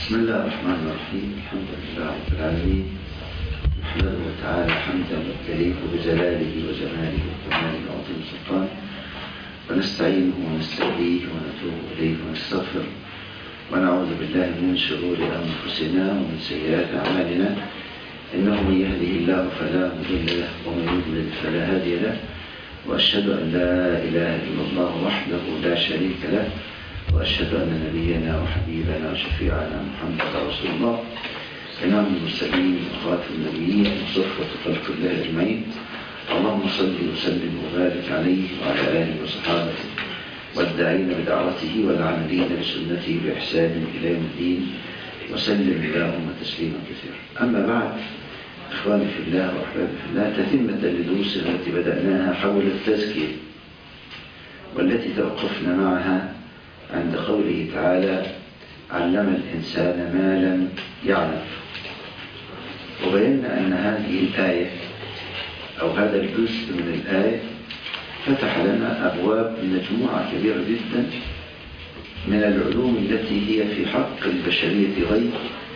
بسم الله الرحمن الرحيم الحمد لله رب العالمين نحمده تعالى حمدا يليق بجلاله وجماله وكماله وعظيم سلطانه ونستعينه ونستهديه ونتوب اليه ونستغفره ونعوذ بالله من شرور انفسنا ومن سيئات اعمالنا انه من يهده الله فلا مضل له ومن يضلل فلا هادي له واشهد ان لا اله الا الله وحده لا شريك له وأشهد أن نبينا وحبيبنا وشفيعنا محمد رسول الله إمام المرسلين وخاتم النبيين وصفوة خلق الله أجمعين اللهم صل وسلم وبارك عليه وعلى آله وصحابته والداعين بدعوته والعاملين بسنته بإحسان إلى يوم الدين وسلم اللهم تسليما كثيرا أما بعد إخواني في الله وأحبابي في الله تتمة لدروسنا التي بدأناها حول التزكية والتي توقفنا معها عند قوله تعالى علم الإنسان ما لم يعلم وبينا أن هذه الآية أو هذا الجزء من الآية فتح لنا أبواب مجموعة كبيرة جدا من العلوم التي هي في حق البشرية غير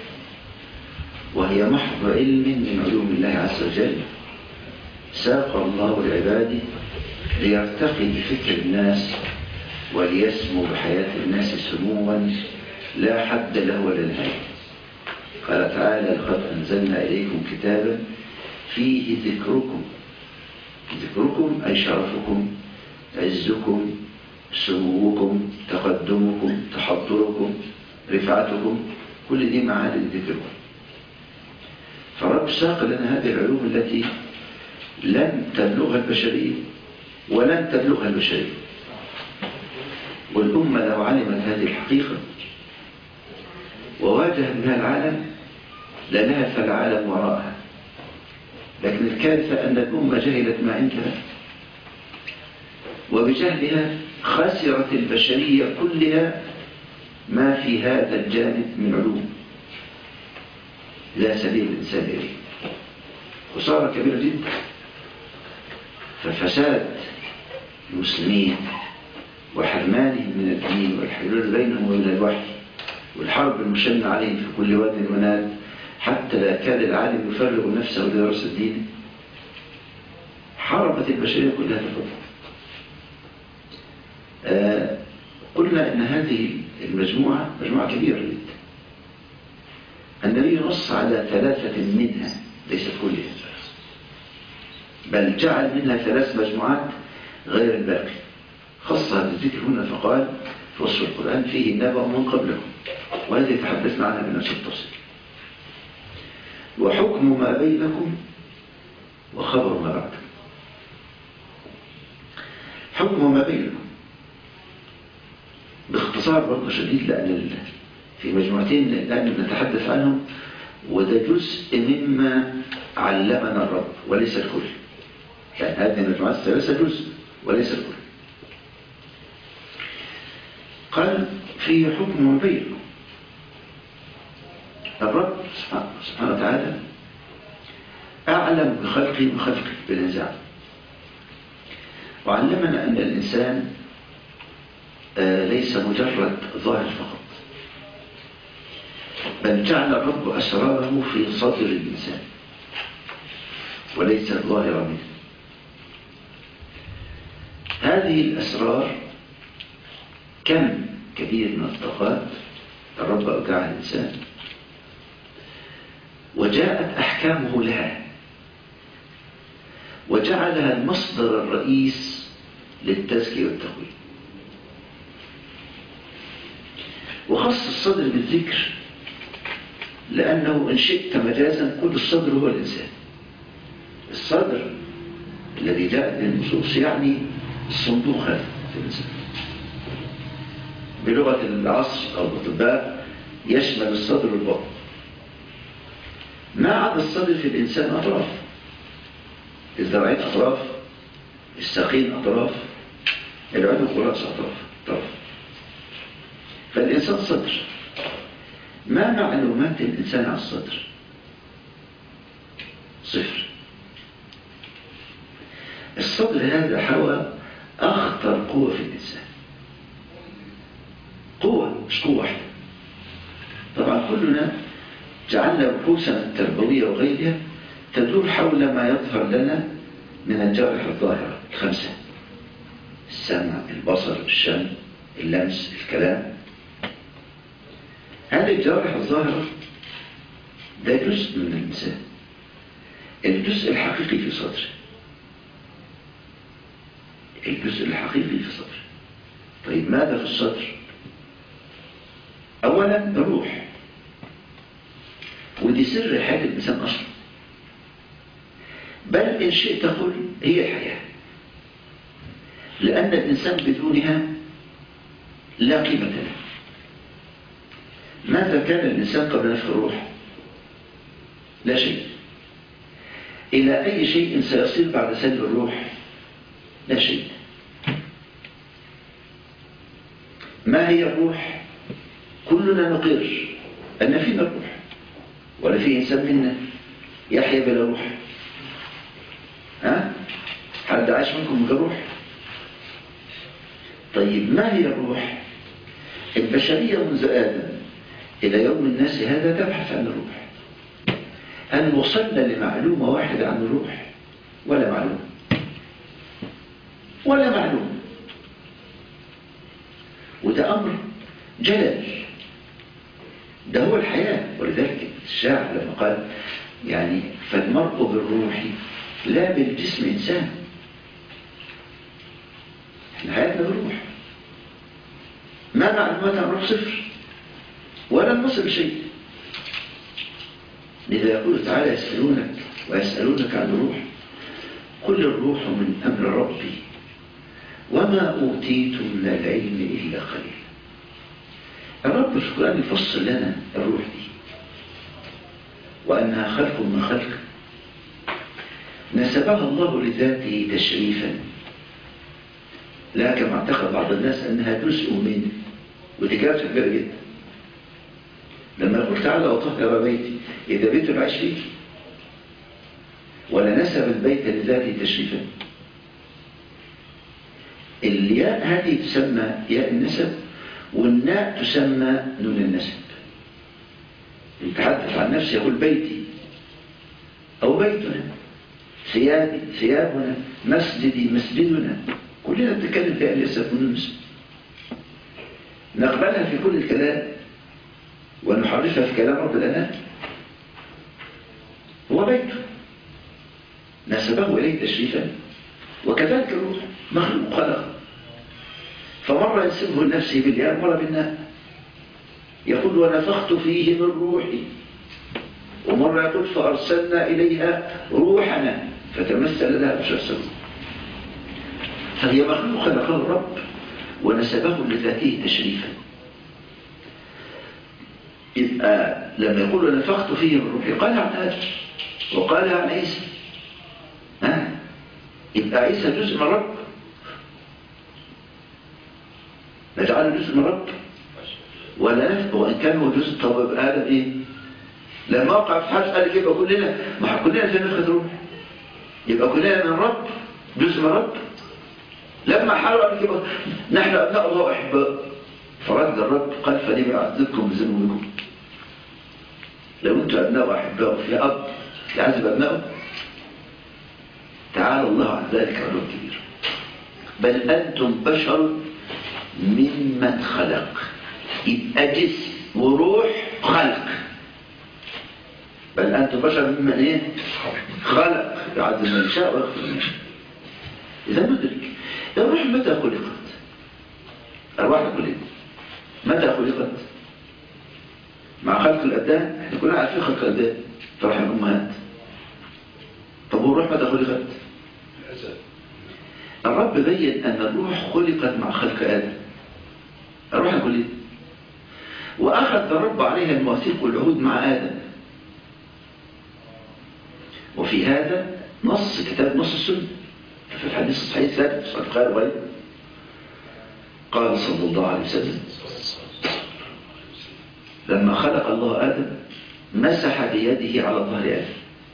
وهي محض علم من علوم الله عز وجل ساق الله لعباده ليرتقي بفكر الناس وليسمو بحياة الناس سموا لا حد له ولا نهاية قال تعالى لقد أنزلنا إليكم كتابا فيه ذكركم ذكركم أي شرفكم عزكم سموكم تقدمكم تحضركم رفعتكم كل دي معاني ذكركم فرب ساق لنا هذه العلوم التي لن تبلغها البشرية ولن تبلغها البشرية والأمة لو علمت هذه الحقيقة وواجهت بها العالم للهف العالم وراءها لكن الكارثة أن الأمة جهلت ما عندها وبجهلها خسرت البشرية كلها ما في هذا الجانب من علوم لا سبيل الإنسان إليه خسارة كبيرة جدا ففساد المسلمين وحرمانهم من الدين والحلول بينهم وبين الوحي والحرب المشنة عليهم في كل واد وناد حتى لا كاد العالم يفرغ نفسه لدراسة الدين حاربت البشرية كلها تفضل آه قلنا أن هذه المجموعة مجموعة كبيرة جدا النبي نص على ثلاثة منها ليست كلها بل جعل منها ثلاث مجموعات غير الباقي خصها بالذكر هنا فقال في وصف القرآن فيه نبأ من قبلكم وهذه تحدثنا عنها بنفس التفصيل وحكم ما بينكم وخبر ما بعدكم حكم ما بينكم باختصار برضه شديد لأن في مجموعتين الآن نتحدث عنهم وده جزء مما علمنا الرب وليس الكل يعني هذه المجموعات الثلاثة جزء وليس الكل قال في حكم بينكم الرب سبحانه وتعالى أعلم بخلقه وخلقه بالنزاع وعلمنا أن الإنسان ليس مجرد ظاهر فقط بل جعل الرب أسراره في صدر الإنسان وليس ظاهرا منه هذه الأسرار كم كبير من الطاقات الرب أودعها الإنسان وجاءت أحكامه لها وجعلها المصدر الرئيس للتزكية والتقويم وخص الصدر بالذكر لأنه إن شئت مجازا كل الصدر هو الإنسان الصدر الذي جاء للنصوص يعني الصندوق هذا في الإنسان بلغة العصر أو الأطباء يشمل الصدر والبطن ما عدا الصدر في الإنسان أطراف الذراعين أطراف الساقين أطراف العنق والرأس أطراف طرف فالإنسان صدر ما معلومات الإنسان عن الصدر صفر الصدر هذا حوى أخطر قوة في الإنسان قوة مش قوة واحدة طبعا طبعا كلنا جعلنا بحوثا تربوية وغيرها تدور حول ما يظهر لنا من الجوارح الظاهرة الخمسة السمع البصر الشم اللمس الكلام هذه الجوارح الظاهرة ده جزء من الإنسان الجزء الحقيقي في صدره الجزء الحقيقي في صدره طيب ماذا في الصدر أولا الروح ودي سر حياة الإنسان أصلا بل إن شئت قل هي الحياة لأن الإنسان بدونها لا قيمة له ماذا كان الإنسان قبل نفخ الروح لا شيء إلى أي شيء سيصير بعد سلب الروح لا شيء ما هي الروح كلنا نقر أن فينا الروح ولا في إنسان منا يحيا بلا روح ها حد عاش منكم من روح طيب ما هي الروح البشرية منذ آدم إلى يوم الناس هذا تبحث عن الروح هل وصلنا لمعلومة واحدة عن الروح ولا معلومة ولا معلومة وده أمر جلل ده هو الحياة ولذلك الشاعر لما قال يعني فالمرء بالروح لا بالجسم إنسان احنا حياتنا بالروح ما معلومات عن الروح صفر ولا نصل شيء لذا يقول تعالى يسألونك ويسألونك عن الروح قل الروح من أمر ربي وما أوتيتم من العلم إلا قليلا الرب في القرآن يفصل لنا الروح دي وأنها خلق من خلق نسبها الله لذاته تشريفا لا كما اعتقد بعض الناس أنها جزء منه ودي كانت كبيرة جدا لما يقول تعالى وطهر بيتي إذا بيته العيش فيه ولا نسب البيت لذاته تشريفا الياء هذه تسمى ياء النسب والناء تسمى نون النسب يتحدث عن نفسه يقول بيتي أو بيتنا ثيابي ثيابنا مسجدي مسجدنا كلنا بنتكلم في النسب ونون النسب نقبلها في كل الكلام ونحرفها في كلام رب الأنام هو بيته نسبه إليه تشريفا وكذلك الروح مخلوق خلق فمرة ينسبه لنفسه بالياء مرة بالناء يقول ونفخت فيه من روحي ومرة يقول فأرسلنا إليها روحنا فتمثل لها بشر فهي مخلوق خلقه الرب ونسبه لذاته تشريفا يبقى لما يقول نفخت فيه من روحي قال عن آدم وقال عن عيسى ها يبقى عيسى جزء من رب نجعله جزء من رب ولا نفق وإن كان هو جزء طب يبقى آدم إيه لما وقع في حاجة قال يبقى كلنا ما كلنا في نفخة روح يبقى كلنا من رب جزء من رب لما حاروا قال يبقى نحن أبناء الله وأحباء فرد الرب قال فلما أعذبكم بذنوبكم لو أنتم أبناء وأحباء في أب يعذب أبنائه تعالى الله عن ذلك علو كبير بل أنتم بشر ممن خلق يبقى جسم وروح خلق بل أنتم بشر ممن إيه؟ خلق يعذب من يشاء ويغفر من يشاء إذا ندرك الروح متى خلقت أرواح خلقت متى خلقت مع خلق الأبدان احنا كلنا عارفين خلق الأبدان في رحم الأمهات طب والروح متى خلقت الرب بين أن الروح خلقت مع خلق آدم الروح خلقت وأخذ الرب عليها المواثيق والعهود مع آدم وفي هذا نص كتاب نص السنة في الحديث الصحيح ثابت في صحيح البخاري وغيره قال صلى الله عليه وسلم لما خلق الله آدم مسح بيده على ظهر آدم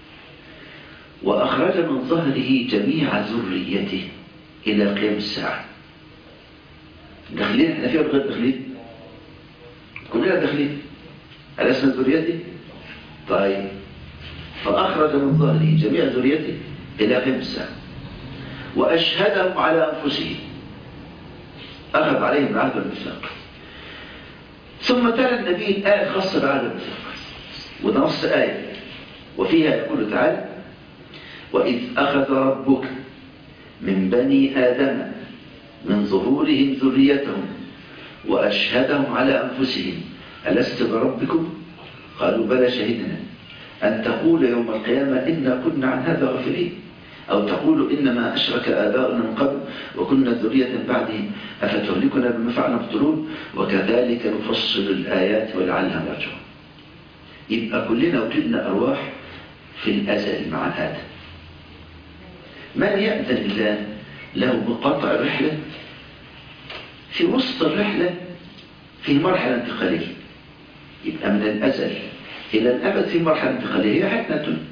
وأخرج من ظهره جميع ذريته إلى قيام الساعة داخلين احنا فيها بغير داخلين كلنا داخلين ألسنا ذريته طيب فأخرج من ظهره جميع ذريته إلى خمسة وأشهدهم على أنفسهم أخذ عليهم العهد والميثاق ثم تلا النبي الآية الخاصة بعهد الميثاق وده نص آية وفيها يقول تعالى وإذ أخذ ربك من بني آدم من ظهورهم ذريتهم وأشهدهم على أنفسهم ألست بربكم قالوا بلى شهدنا أن تقول يوم القيامة إنا كنا عن هذا غافلين أو تقول إنما أشرك آباؤنا من قبل وكنا ذرية بعدهم أفتهلكنا بما فعلنا مبطلون وكذلك نفصل الآيات ولعلها يرجعون يبقى كلنا وجدنا أرواح في الأزل مع آدم من يأذن الله له بقطع الرحلة في وسط الرحلة في مرحلة انتقالية يبقى من الأزل إلى الأبد في مرحلة انتقالية هي حياتنا الدنيا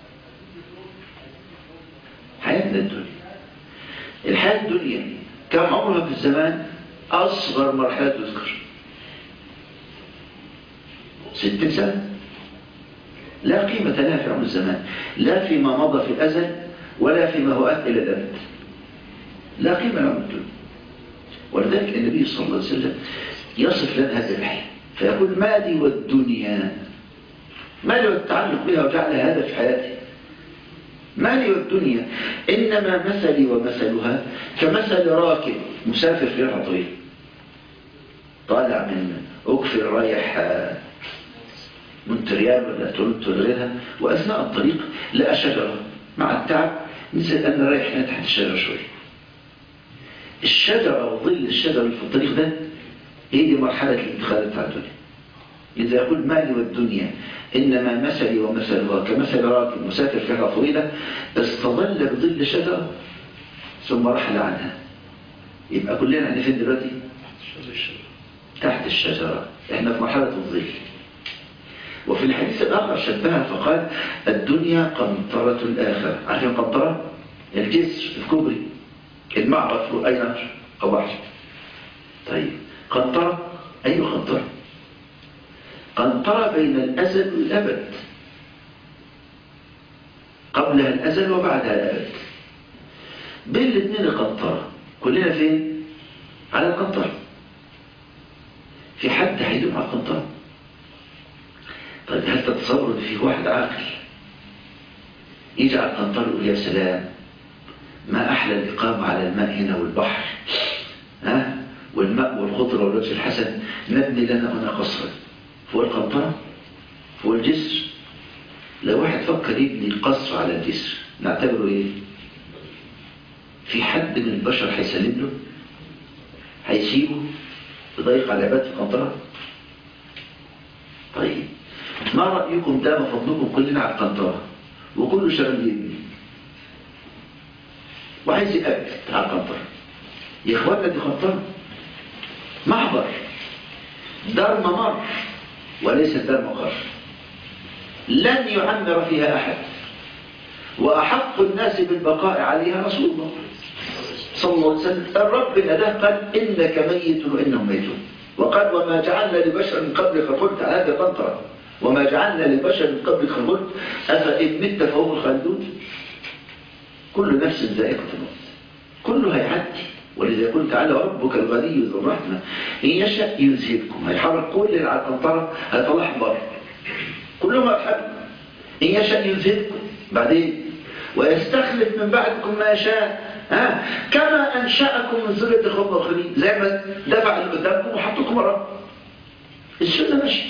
حياتنا الدنيا الحياة الدنيا كم عمرها في الزمان أصغر مرحلة تذكر ست سنة لا قيمة لها في عمر الزمان لا فيما مضى في الأزل ولا فيما هو آت إلى الأبد لا قيمة لعمر الدنيا ولذلك النبي صلى الله عليه وسلم يصف لنا هذا الحياة فيقول ما لي والدنيا ما لي والتعلق بها وجعل هذا في حياتي ما لي والدنيا إنما مثلي ومثلها كمثل راكب مسافر في رحلة طويلة طالع من أكفر رايح مونتريال ولا تورنتو ولا غيرها وأثناء الطريق لقى شجرة مع التعب نزل أنا رايح هنا تحت الشجرة شوية الشجرة وظل الشجرة اللي في الطريق ده هي دي مرحلة الانتقال بتاع الدنيا إذا يقول مالي والدنيا إنما مثلي ومثلها كمثل راكب مسافر في رحلة طويلة استظل بظل شجرة ثم رحل عنها يبقى كلنا احنا فين دلوقتي؟ تحت الشجرة احنا في مرحلة الظل وفي الحديث الآخر شبهها فقال الدنيا قنطرة الآخرة عارفين قنطرة؟ الجسر الكبري المعرض فوق أي نهر أو بحر طيب قنطرة أي قنطرة قنطرة بين الأزل والأبد قبلها الأزل وبعدها الأبد بين الاثنين القنطرة كلنا فين؟ على القنطرة في حد هيدوم على القنطرة طيب هل تتصور ان في واحد عاقل يجي على القنطرة يقول يا سلام ما أحلى الإقامة على الماء هنا والبحر ها والماء والخضرة والوجه الحسن نبني لنا هنا قصرا فوق القنطرة فوق الجسر لو واحد فكر يبني قصر على الجسر نعتبره ايه في حد من البشر هيسلم له هيسيبه يضيق على العباد في القنطرة طيب ما رأيكم دام فضلكم كلنا على القنطرة وكله شغال يبني وعايز يقابل على القنطرة يا اخوانا دي قنطرة محضر دار ممر وليس دار مقر لن يعمر فيها أحد وأحق الناس بالبقاء عليها رسول الله صلى الله عليه وسلم الرب الأداة قال إنك ميت وإنهم ميتون وقال وما جعلنا لبشر من قبلك قلت هذا قنطرة وما جعلنا لبشر من قبلك قلت أفإن مت فهم الخالدون كل نفس ذائقة الموت كله هيعدي ولذا يقول تعالى ربك الغني ذو الرحمة إن يشاء يذهبكم هيحرك كل اللي على القنطرة هيطلعهم بره كلهم هيحركوا إن يشاء يذهبكم بعدين ويستخلف من بعدكم ما يشاء ها كما أنشأكم من ذرية القوم الآخرين زي ما دفع اللي قدامكم وحطكم وراه السنة ماشية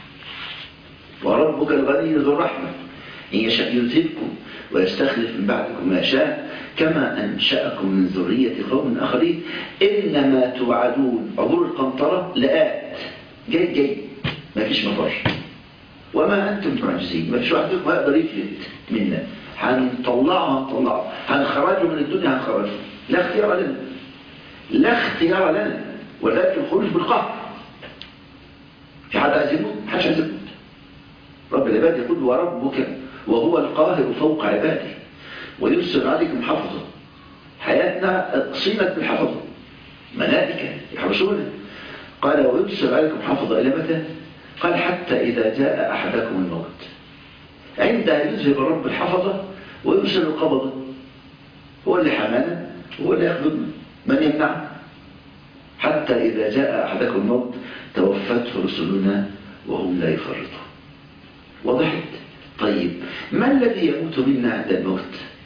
وربك الغني ذو الرحمة إن يشاء يذهبكم ويستخلف من بعدكم ما يشاء كما أنشأكم من ذرية قوم آخرين إنما توعدون عبور القنطرة لآت جاي جاي ما فيش مفر وما أنتم معجزين ما فيش واحد منكم يقدر يفلت منا هنطلعه هنطلعه هنخرجه من الدنيا هنخرجه لا اختيار لنا لا اختيار لنا ولكن الخروج بالقهر في حد عايز يموت محدش عايز يموت رب العباد يقول وربك وهو القاهر فوق عباده ويرسل عليكم حفظه حياتنا صينت بالحفظه ملائكة يحرسون قال ويرسل عليكم حفظه إلى متى قال حتى إذا جاء أحدكم الموت عندها يذهب الرب الحفظة ويرسل القبضة هو اللي حمانا هو اللي يخدمنا من يمنعنا حتى إذا جاء أحدكم الموت توفته رسلنا وهم لا يفرطون وضحت طيب ما الذي يموت منا عند الموت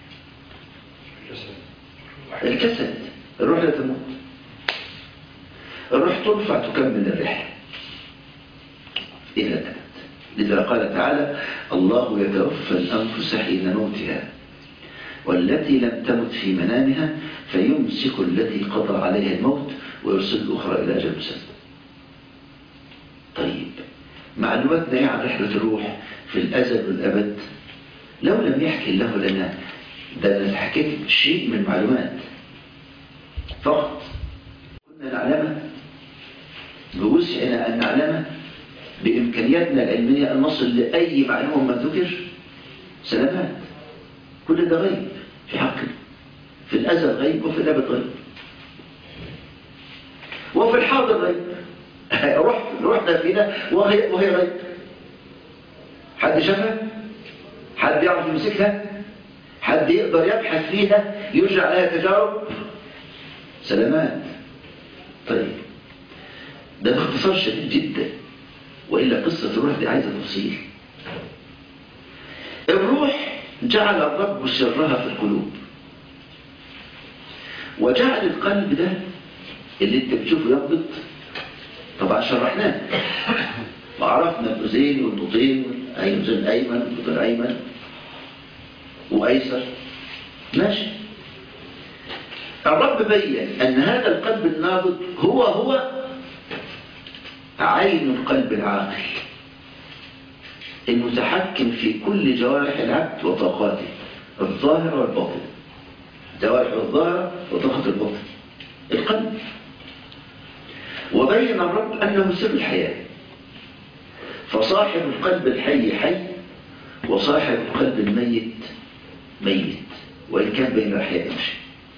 الجسد الروح لا تموت الروح ترفع تكمل الرحلة إلى الأبد لذا قال تعالى الله يتوفى الأنفس حين موتها والتي لم تمت في منامها فيمسك التي قضى عليها الموت ويرسل الأخرى إلى أجل مسمى طيب معلوماتنا ايه عن رحلة الروح في الأزل والأبد لو لم يحكي الله لنا ده أنا حكيت شيء من المعلومات فقط كنا نعلمه بوسعنا أن نعلمه بإمكانياتنا العلمية أن نصل لأي معلومة ما ذكر سلامات كل ده غيب في حقنا في الأزل غيب وفي الأبد غيب وفي الحاضر غيب روح روحنا فينا وهي وهي غيب حد شافها حد يعرف يمسكها حد يقدر يبحث فيها يرجع عليها تجارب سلامات طيب ده باختصار شديد جدا وإلا قصة الروح دي عايزة تفصيل الروح جعل الرب سرها في القلوب وجعل القلب ده اللي انت بتشوفه ينبض طبعا شرحناه وعرفنا الأذين والنطين والأذن الأيمن والنطين الأيمن وأيسر ماشي الرب بين أن هذا القلب النابض هو هو عين القلب العاقل المتحكم في كل جوارح العبد وطاقاته الظاهرة والباطنة جوارح الظاهرة وطاقة الباطن القلب وبين الرب أنه سر الحياة فصاحب القلب الحي حي وصاحب القلب الميت ميت وإن كان بين الأحياء يمشي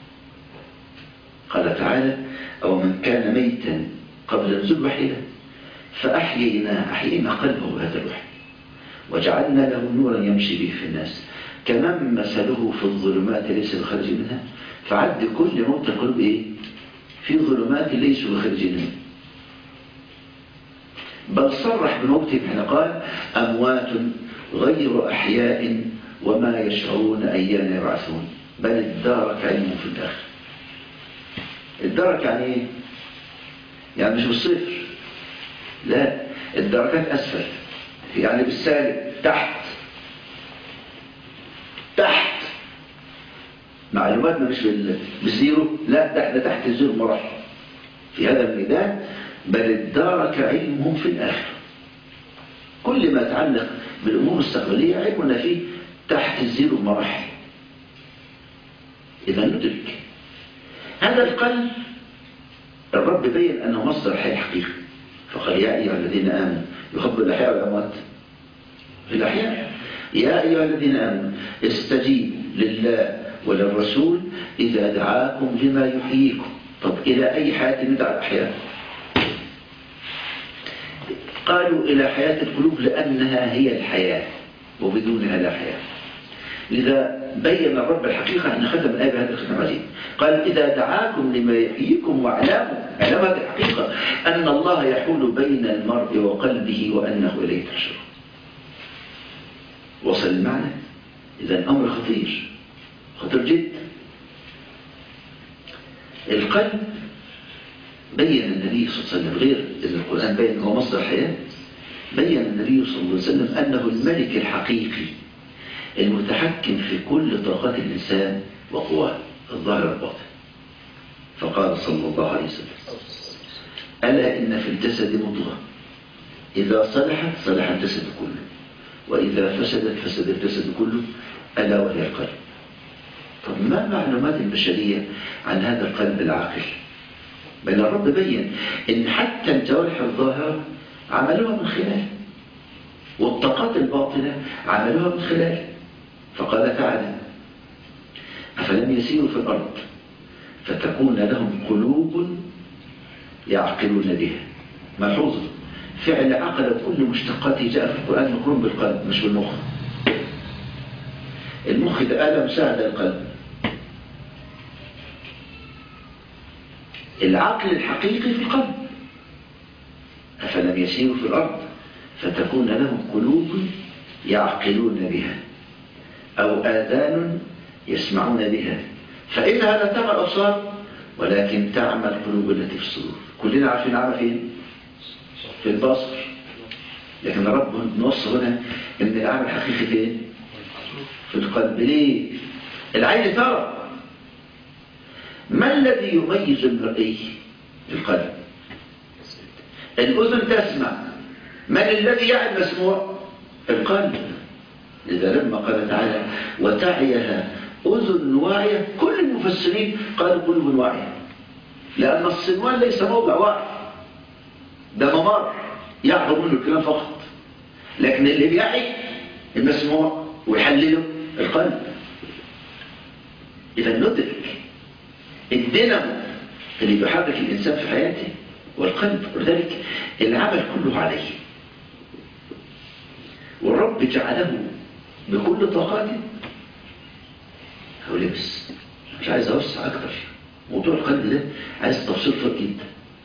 قال تعالى أو من كان ميتا قبل نزول وحيدا فأحيينا أحيينا قلبه هذا الوحي وجعلنا له نورا يمشي به في الناس كمن مثله في الظلمات ليس بخرج منها فعد كل موت القلب إيه؟ في ظلمات ليسوا بخرج منها بل صرح بموتهم حين قال أموات غير أحياء وما يشعرون أيان يبعثون بل ادارك علمهم في الآخر ادارك يعني ايه؟ يعني مش بالصفر لا الدرجات أسفل يعني بالسالب تحت تحت معلوماتنا مش بالزيرو لا ده احنا تحت الزيرو مراحل في هذا الميدان بل ادارك علمهم في الآخرة كل ما يتعلق بالأمور المستقبلية علمنا فيه تحت الزيرو مراحل إذا ندرك هذا القلب الرب بين أنه مصدر الحياة الحقيقي فقال يا أيها الذين آمنوا يخبر الأحياء والأموات في الأحياء يا أيها الذين آمنوا استجيبوا لله وللرسول إذا دعاكم لما يحييكم طب إلى أي حياة ندعى الأحياء قالوا إلى حياة القلوب لأنها هي الحياة وبدونها لا حياة لذا بين الرب الحقيقة أن ختم الآية بهذا الختم العظيم قال إذا دعاكم لما يحييكم واعلموا اعلموا هذه الحقيقة أن الله يحول بين المرء وقلبه وأنه إليه تحشر وصل المعنى إذا أمر خطير خطير جدا القلب بين النبي صلى الله عليه وسلم غير إذا القرآن بين هو مصدر الحياة بين النبي صلى الله عليه وسلم أنه الملك الحقيقي المتحكم في كل طاقات الإنسان وقواه الظاهر والباطن فقال صلى الله عليه وسلم ألا إن في الجسد مضغة إذا صلحت صلح الجسد كله وإذا فسدت فسد الجسد كله ألا وهي القلب طب ما المعلومات البشرية عن هذا القلب العاقل بل الرب بين إن حتى الجوارح الظاهرة عملوها من خلاله والطاقات الباطنة عملوها من خلاله فقال تعالى أفلم يسيروا في الأرض فتكون لهم قلوب يعقلون بها ملحوظة فعل عقلت كل مشتقاته جاء في القرآن مقرون بالقلب مش بالمخ المخ ده آلة مساعدة القلب العقل الحقيقي في القلب أفلم يسيروا في الأرض فتكون لهم قلوب يعقلون بها أو آذان يسمعون بها فإنها لا تعمل أبصار ولكن تعمل القلوب التي في الصدور كلنا عارفين عمى فين في البصر لكن رب نوصل هنا ان العمل الحقيقي فين في القلب ليه العين ترى ما الذي يميز المرئي في القلب الأذن تسمع من الذي يعد مسموع القلب إذا لما قال تعالى وتعيها أذن واعية كل المفسرين قالوا قلوب واعية لأن الصنوان ليس موضع واعي ده ممر يعظم منه الكلام فقط لكن اللي بيعي المسموع ويحلله القلب إذا ندرك الدينامو اللي بيحرك الإنسان في حياته والقلب ولذلك العمل كله عليه والرب جعله بكل طاقاته هو لبس مش عايز أوسع أكتر موضوع القلب ده عايز تفصيل فرق جدا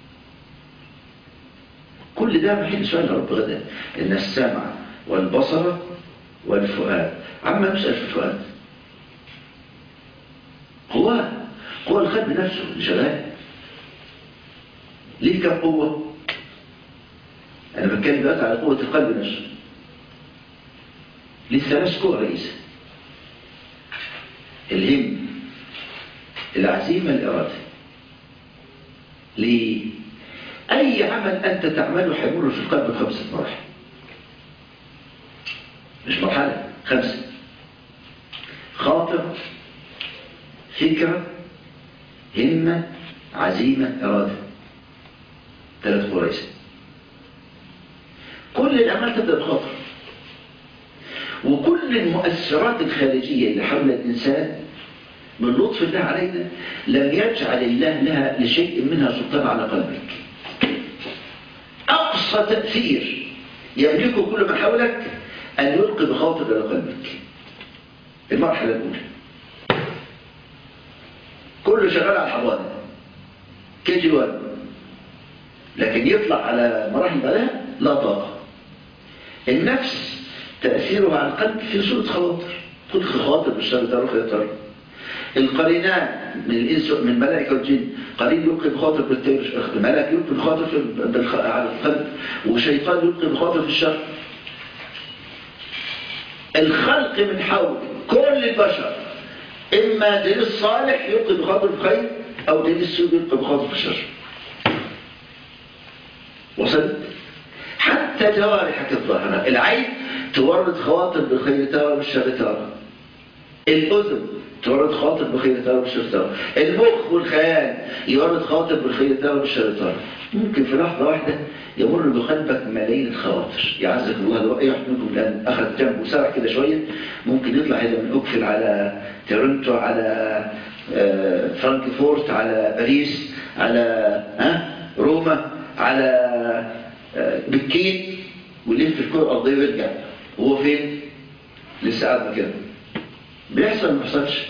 كل ده محل سؤال لرب غدا إن السمع والبصر والفؤاد عما نسأل في الفؤاد هو قوة القلب نفسه اللي شغال ليه كم قوة؟ أنا بتكلم دلوقتي على قوة القلب نفسه ليه ثلاث قوة رئيسة الهم العزيمة الإرادة ليه؟ أي عمل أنت تعمله حيمر في القلب خمسة مراحل مش مرحلة خمسة خاطر فكرة همة عزيمة إرادة ثلاث قريسة كل الأعمال تبدأ بخاطر وكل المؤثرات الخارجية اللي حول الإنسان من لطف الله علينا لم يجعل الله لها لشيء منها سلطان على قلبك أقصى تأثير يملكه كل من حولك أن يلقي بخاطر إلى قلبك المرحلة الأولى كله شغال على الحضانة كي جي وان لكن يطلع على مراحل بعدها لا طاقة النفس تأثيرها على القلب في صورة خواطر كل خواطر بالشر تعرف يا ترى القرينان من الانس من الملائكه والجن قرين يلقي بخاطر بالتير ملك يلقي بخاطر في على القلب وشيطان يلقي بخاطر في الشر الخلق من حول كل البشر اما دين الصالح يلقي بخاطر الخير او دين السوء يلقي بخاطر في الشر وصلت حتى جوارحك الظاهره العين تورد خواطر بالخير ترى بالشر ترى الاذن تورد خاطر بخير ترى بالشر ترى المخ والخيال يورد خاطر بالخير ترى بالشر ترى ممكن في لحظة واحدة يمر بقلبك ملايين الخواطر يعزك الله لو اي واحد منكم الان اخذ جنبه وسرح كده شوية ممكن يطلع هذا من اوكفل على تورنتو على فرانكفورت على باريس على ها روما على بكين ويلف الكرة الأرضية ويرجع وهو فين؟ لسه قاعد كده بيحصل ما بيحصلش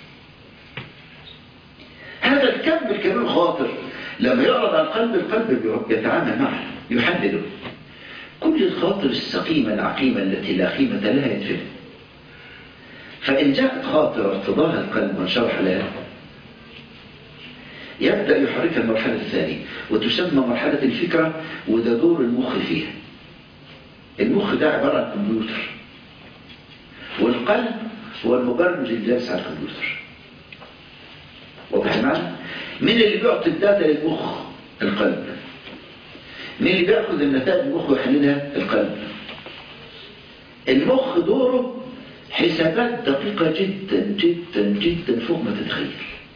هذا الكم الكبير خاطر لما يعرض على القلب القلب يتعامل معه يحلله كل الخاطر السقيمة العقيمة التي لا قيمة لها يدفن فإن جاءت خاطر ارتضاها القلب وانشرح لها يبدأ يحركها المرحلة الثانية وتسمى مرحلة الفكرة وده دور المخ فيها المخ ده عبارة عن كمبيوتر والقلب هو المبرمج اللي جالس على الكمبيوتر واضح معنا مين اللي بيعطي الداتا للمخ القلب مين اللي بياخذ النتائج المخ ويحللها القلب المخ دوره حسابات دقيقة جدا جدا جدا فوق ما تتخيل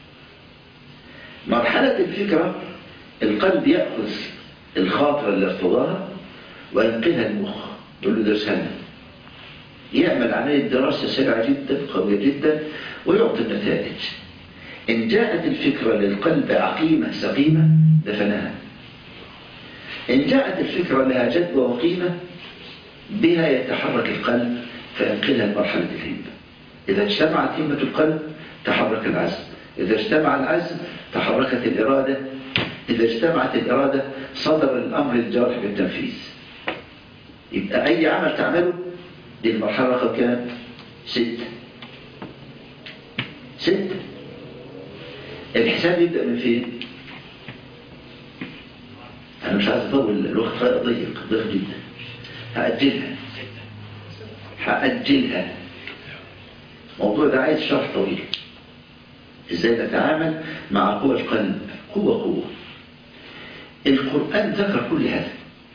مرحلة الفكرة القلب يأخذ الخاطرة اللي ارتضاها وينقلها المخ يقول له درسها لنا يعمل عملية دراسة سريعة جدا قوية جدا ويعطي النتائج إن جاءت الفكرة للقلب عقيمة سقيمة دفنها إن جاءت الفكرة لها جدوى وقيمة بها يتحرك القلب فينقلها لمرحلة الهمة إذا اجتمعت همة القلب تحرك العزم إذا اجتمع العزم تحركت الإرادة إذا اجتمعت الإرادة صدر الأمر الجارح بالتنفيذ يبقى أي عمل تعمله دي المرحلة رقم كام؟ ستة ستة الحساب يبدأ من فين؟ أنا مش عايز أطول الوقت ضيق ضيق جدا هأجلها هأجلها الموضوع ده عايز شرح طويل ازاي نتعامل مع قوى القلب قوة قوة القرآن ذكر كل هذا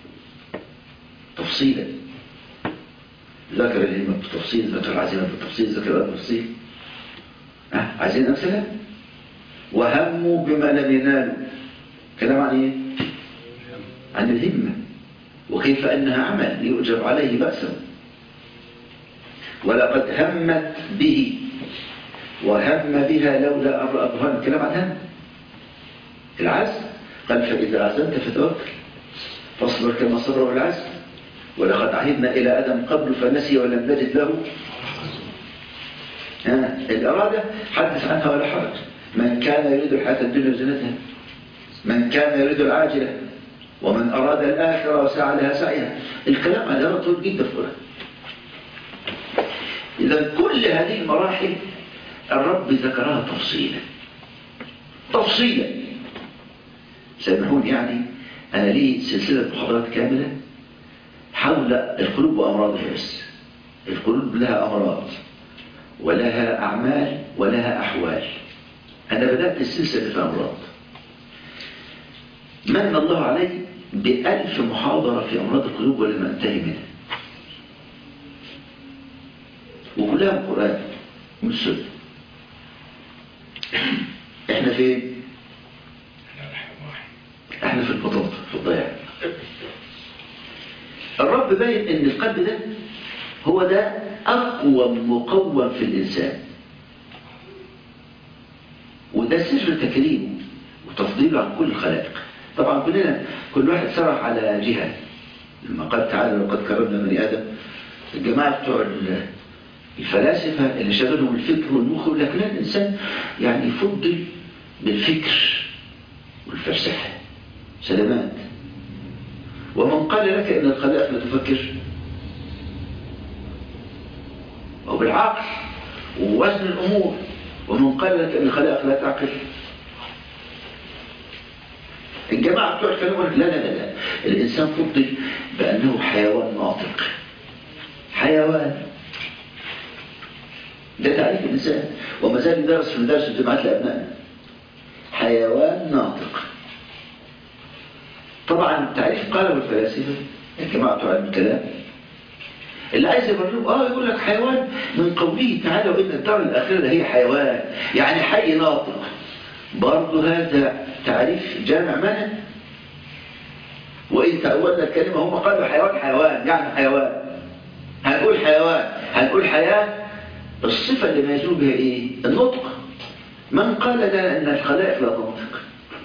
تفصيلا ذكر الهمة بالتفصيل ذكر العزيمة بالتفصيل ذكر الأرض بالتفصيل أه؟ عايزين أمثلة وهموا بما لم ينالوا كلام عن ايه عن الهمة وكيف أنها عمل يؤجر عليه بأسا ولقد همت به وهم بها لولا أن رأى برهان الكلام عن هم العزم قال فإذا عزمت فتوكل فاصبر كما صبر العزم ولقد عهدنا إلى آدم قبل فنسي ولم نجد له ها الإرادة حدث عنها ولا حرج من كان يريد الحياة الدنيا وزينتها من كان يريد العاجلة ومن أراد الآخرة وسعى لها سعيها الكلام على هذا طول جدا في القرآن إذا كل هذه المراحل الرب ذكرها تفصيلا تفصيلا سامحوني يعني أنا لي سلسلة محاضرات كاملة حول القلوب وأمراضها بس القلوب لها أمراض ولها أعمال ولها أحوال أنا بدأت السلسلة في أمراض من الله علي بألف محاضرة في أمراض القلوب ولم أنتهي منها وكلها القرآن مش سنة احنا فين احنا في البطاطا في الضياع الرب باين ان القلب ده هو ده اقوى مقوم في الانسان وده سر تكريمه وتفضيله عن كل الخلائق طبعا كلنا كل واحد سرح على جهة لما قال تعالى لقد كرمنا بني ادم الجماعه بتوع الفلاسفة اللي شغلهم الفكر والمخ لكن الإنسان يعني يفضل بالفكر والفلسفة سلامات ومن قال لك إن الخلائق لا تفكر أو بالعقل ووزن الأمور ومن قال لك إن الخلائق لا تعقل الجماعة بتوع الكلام لا لا لا لا الإنسان فضل بأنه حيوان ناطق حيوان ده تعريف الإنسان وما زال يدرس في مدارس الجامعات لأبنائنا حيوان ناطق طبعا تعريف قاله الفلاسفة الجماعة بتوع علم الكلام اللي عايز يبرره اه يقول لك حيوان من قوله تعالى وان الدار الاخره هي حيوان يعني حي ناطق برضه هذا تعريف جامع معنى وان تأولنا الكلمة هم قالوا حيوان حيوان يعني حيوان هنقول حيوان هنقول حياة الصفة اللي ميزوه بها ايه النطق من قال لنا ان الخلائق لا تنطق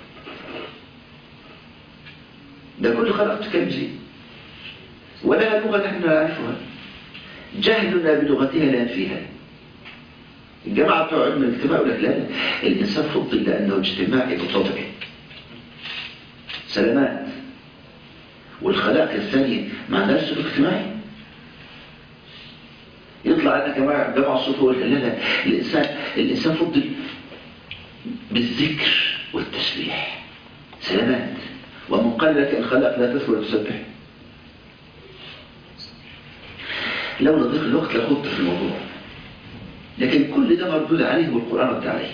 ده كل خلق تتكلم زي ولا لغة نحن لا نعرفها جهلنا بلغتها لا ينفيها الجماعة بتوع علم الاجتماع يقول لك لا لا الإنسان فضل لأنه اجتماعي بطبعه سلامات والخلائق الثانية ما عندهاش سلوك اجتماعي يطلع لنا جماعة جماعة الصوت ويقول لا لا الإنسان الإنسان فضل بالذكر والتسبيح سلامات ومن قال لك الخلق لا تذكر وتسبح لو نضيق الوقت لخضت في الموضوع لكن كل ده مردود عليه والقرآن رد عليه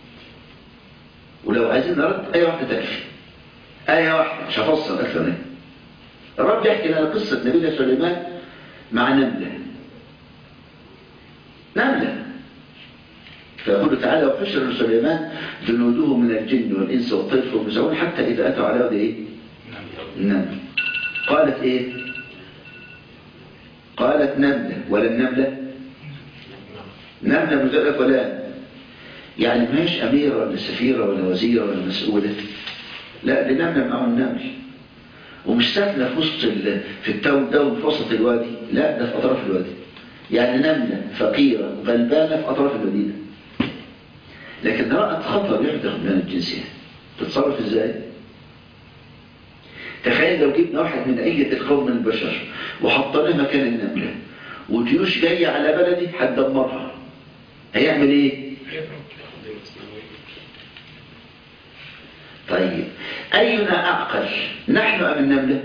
ولو عايزين نرد آية واحدة تكفي آية واحدة مش هفصل أكثر منها الرب يحكي لنا قصة نبينا سليمان مع نملة نملة فيقول تعالى وحشر سليمان جنوده من الجن والإنس والطير والمزعون حتى إذا أتوا على واد إيه؟ النمل قالت إيه؟ قالت نملة ولا النملة؟ نملة مجرد ولا يعني ماش أميرة ولا سفيرة ولا وزيرة ولا مسؤولة لا دي نملة معه النمل ومش ساكنة في وسط ال- في التون ده وفي وسط الوادي لا ده في أطراف الوادي يعني نملة فقيرة غلبانة في أطراف المدينة لكن رأت خطر يحدث من الجنسية تتصرف ازاي؟ تخيل لو جبنا واحد من أية القوم من البشر وحطيناه مكان النملة وجيوش جاية على بلدي هتدمرها هيعمل ايه؟ طيب أينا أعقل نحن أم النملة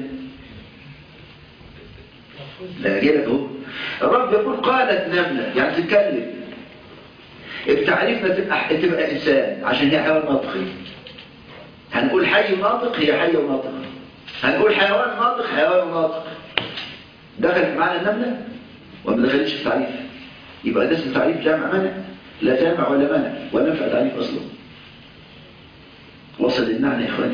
لا جيلك اهو الرب يقول قالت نملة يعني تتكلم بتعريفنا تبقى, تبقى إنسان عشان هي حيوان ناطقي هنقول حي ناطق هي حي وناطق هنقول حيوان ناطق حيوان ناطق دخلت معانا النملة وما دخلتش في تعريف يبقى ده اسم تعريف جامع منع لا جامع ولا منع ولا ينفع تعريف أصلا وصل المعنى يا إخواني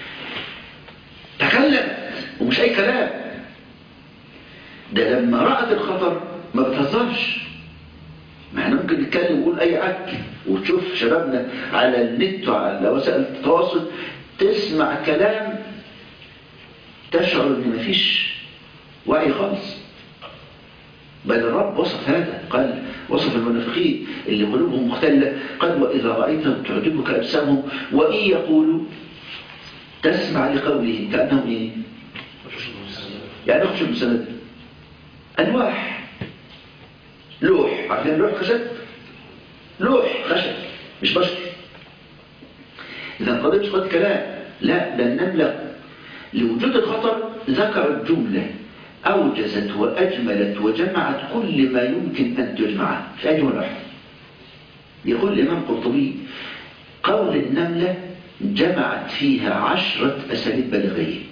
تكلمت ومش أي كلام ده لما رأت الخطر ما بتهزرش ما احنا ممكن نتكلم ونقول أي عك وتشوف شبابنا على النت وعلى وسائل التواصل تسمع كلام تشعر ان مفيش وعي خالص بل الرب وصف هذا قال وصف المنافقين اللي قلوبهم مختلة قال وإذا رأيتهم تعجبك أجسامهم وإن يقولوا تسمع لقولهم كأنهم إيه؟ يعني أخشى المسند ألواح لوح عارفين لوح خشب لوح خشب مش بشر إذا القضية مش قضية كلام لا ده النملة لوجود الخطر ذكرت جملة أوجزت وأجملت وجمعت كل ما يمكن أن تجمعه في أجمل واحد يقول الإمام قرطبي قول النملة جمعت فيها عشرة أساليب بلاغية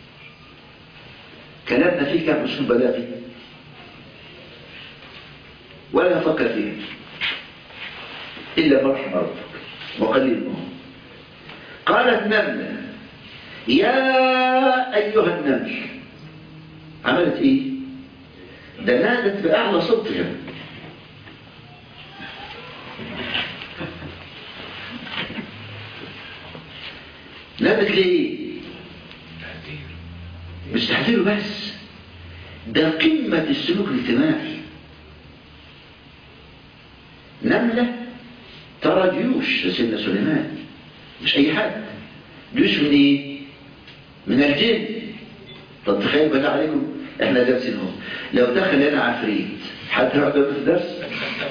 كلامنا فيه كان أسلوب بلاغي ولا نفكر فيه إلا مرحم ربك وقليل منهم قالت نملة يا أيها النمل عملت إيه ده نادت بأعلى صوتها نادت ليه مش تحذيره بس ده قمة السلوك الاجتماعي نملة ترى جيوش لسيدنا سليمان مش أي حد جيوش من إيه؟ من الجن طب تخيل بالله عليكم احنا جالسين اهو لو دخل هنا عفريت حد يقعد في الدرس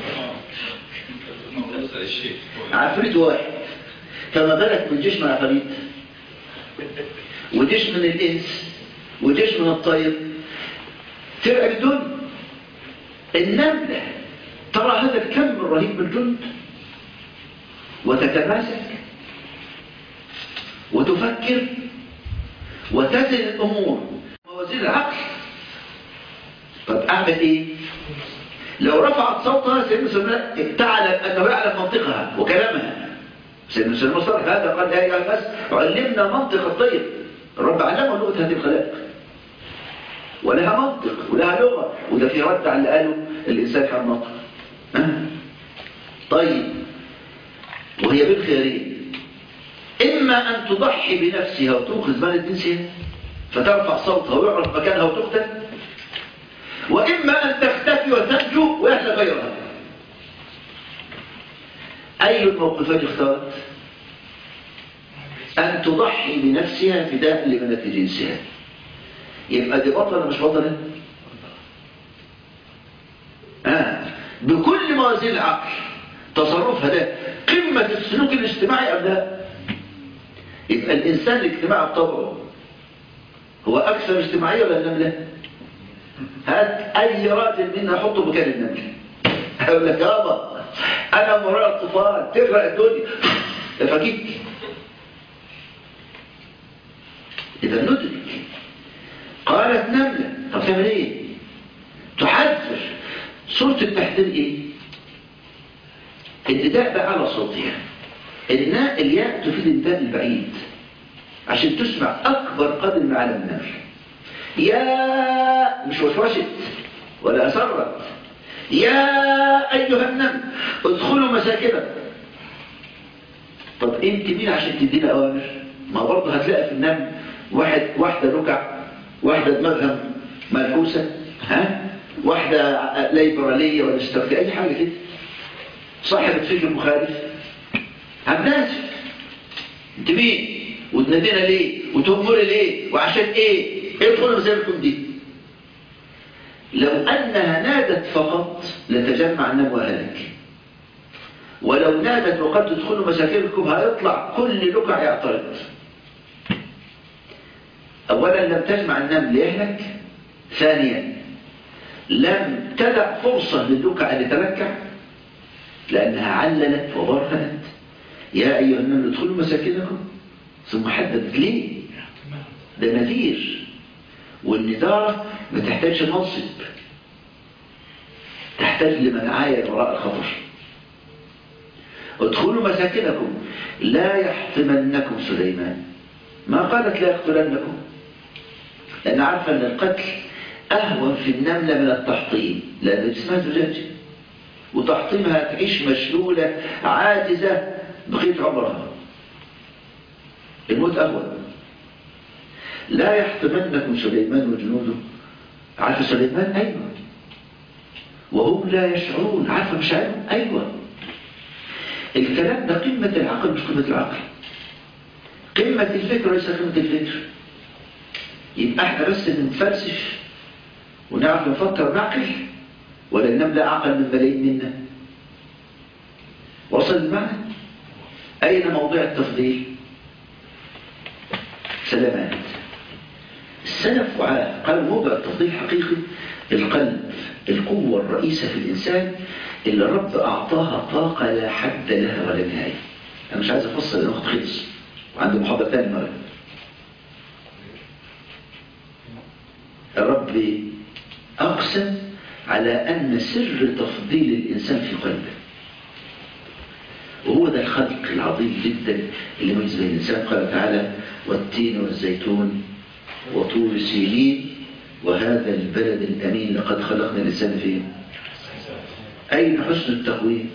عفريت واحد فما بالك من جيش من عفريت وجيش من الانس وجيش من الطير ترعب الدنيا النملة ترى هذا الكم الرهيب من الجند وتتماسك وتفكر وتزن الأمور موازين العقل طب أعمل إيه؟ لو رفعت صوتها سيدنا سليمان تعلم أنه يعلم منطقها وكلامها سيدنا سليمان صرح هذا قال يا أيها الناس علمنا منطق الطير الرب علمه لغة هذه الخلائق ولها منطق ولها لغة وده في رد على اللي قاله الإنسان حال نطق أه؟ طيب وهي بالخيارين إما أن تضحي بنفسها وتنقذ مال جنسها فترفع صوتها ويعرف مكانها وتقتل وإما أن تختفي وتنجو ويحلى غيرها أي الموقفين اختارت أن تضحي بنفسها فداء لبنات جنسها يبقى دي بطلة مش بطلة آه. بكل موازين العقل تصرفها ده قمة السلوك الاجتماعي أم لا يبقى الإنسان الاجتماعي بطبعه هو أكثر اجتماعية ولا النملة هات أي راجل منا حطه مكان النملة أقول لك يابا أنا مراء الطوفان تغرق الدنيا فكيك إذا ندرك قالت نملة طب تعمل إيه تحذر صورة التحذير إيه النداء بقى على صوتها الناء الياء تفيد الانتهاء البعيد عشان تسمع أكبر قدر من عالم النار يا مش وشوشت ولا أسرت يا أيها النمل ادخلوا مساكنكم طب انت مين عشان تدينا أوامر ما برضه هتلاقي في النمل واحد واحدة ركع واحدة دماغها ملحوسة ها واحدة ليبرالية ولا اشتراكية أي حاجة كده صاحبة فكر مخالف هتناسب انت مين وتنادينا ليه وتهمري ليه وعشان ايه ايه الخلق مسيركم دي لو انها نادت فقط لتجمع النم وهلك ولو نادت وقد تدخلوا مساكنكم هيطلع كل لقع يعترض اولا لم تجمع النمل ليهلك ثانيا لم تدع فرصة للدكع أن يتمكع لأنها عللت وبرهنت يا أيها النمل ادخلوا مساكنكم ثم حددت ليه ده نذير والنذارة ما تحتاجش منصب تحتاج لمن عاين وراء الخطر ادخلوا مساكنكم لا يحطمنكم سليمان ما قالت لا يقتلنكم لأن عارفة أن القتل أهون في النملة من التحطيم لأن جسمها زجاجة وتحطيمها تعيش مشلولة عاجزة بقية عمرها الموت أهون لا يحطمنكم سليمان وجنوده عارفة سليمان أيوة وهم لا يشعرون عارفة مشاعرهم أيوة الكلام ده قمة العقل مش قمة العقل قمة الفكر وليس قمة الفكر يبقى احنا بس بنتفلسف ونعرف نفكر نعقل ولا النملة أعقل من ملايين منا وصل المعنى أين موضع التفضيل سلامات السلف قال موضع التفضيل حقيقي القلب القوة الرئيسة في الإنسان اللي رب أعطاها طاقة لا حد لها ولا نهاية أنا مش عايز أفصل الوقت خلص وعندي محاضرة ثانية مرة الرب أقسم على أن سر تفضيل الإنسان في قلبه وهو ده الخلق العظيم جدا اللي ميز بين الإنسان قال تعالى والتين والزيتون وطور سينين وهذا البلد الأمين لقد خلقنا الإنسان فيه أين حسن التقويم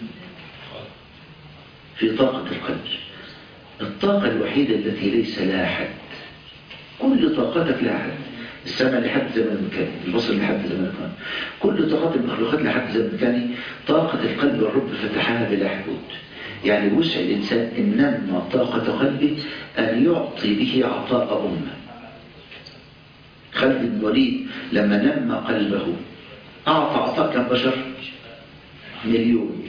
في طاقة القلب الطاقة الوحيدة التي ليس لها حد كل طاقتك لها حد السمع لحد زمن مكاني البصر لحد زمن مكاني كل طاقات المخلوقات لحد زمن مكاني طاقة القلب والرب فتحها بلا حدود يعني وسع الإنسان إن نمى طاقة قلبه أن يعطي به عطاء أمة خالد بن الوليد لما نمى قلبه أعطى عطاء كم بشر مليون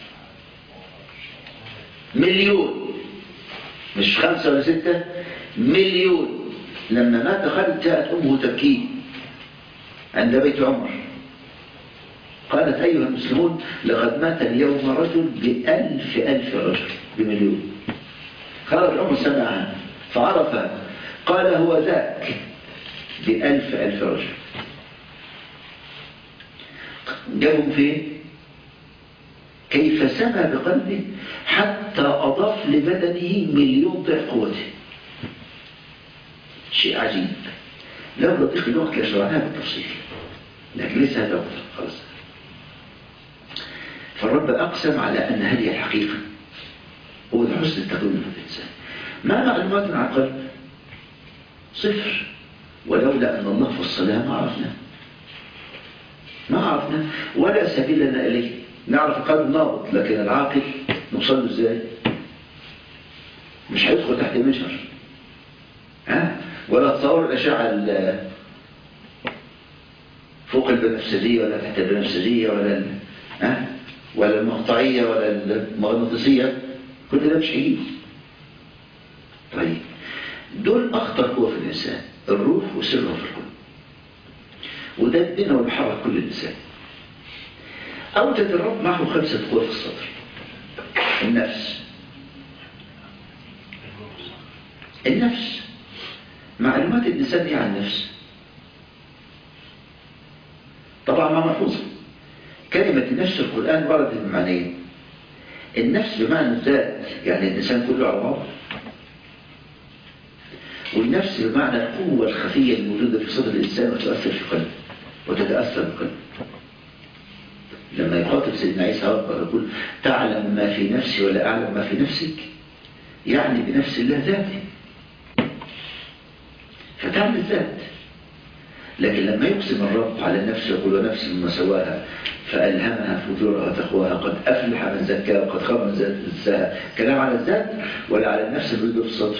مليون مش خمسة ولا ستة مليون لما مات خالد جاءت أمه تبكيه عند بيت عمر قالت أيها المسلمون لقد مات اليوم رجل بألف ألف رجل بمليون خرج عمر سمعها فعرفها قال هو ذاك بألف ألف رجل جابهم فين كيف سمى بقلبه حتى أضاف لبدنه مليون ضعف قوته شيء عجيب لو ضيق الوقت لشرعناها بالتفصيل لكن ليس هذا وقت خلاص فالرب أقسم على أن هذه الحقيقة هو حسن التكوين في الإنسان ما معلومات عن القلب صفر ولولا أن الله فصلها ما عرفنا ما عرفنا ولا سبيل لنا إليه نعرف القلب نابض لكن العاقل نوصل له ازاي مش هيدخل تحت المنشر ها ولا تصور الأشعة فوق البنفسجية ولا تحت البنفسجية ولا ها ولا المقطعية ولا المغناطيسية كل ده مش هيجي طيب دول أخطر قوة في الإنسان الروح وسرها في القلب وده الدين والحركة كل الإنسان أوجد الرب معه خمسة قوى في الصدر النفس النفس معلومات الإنسان عن النفس طبعا ما ملحوظة كلمة النفس في القرآن وردت بمعنيين النفس بمعنى الذات يعني الإنسان كله على بعضه والنفس بمعنى القوة الخفية الموجودة في صدر الإنسان وتؤثر في قلبه وتتأثر بقلبه لما يخاطب سيدنا عيسى ربه يقول تعلم ما في نفسي ولا أعلم ما في نفسك يعني بنفس الله ذاته فتعمل ذات لكن لما يقسم الرب على النفس يقول ونفس مما سواها فألهمها فجورها وتقواها قد أفلح من زكاها وقد خاب من زكاها كلام على الذات ولا على النفس اللي في السطر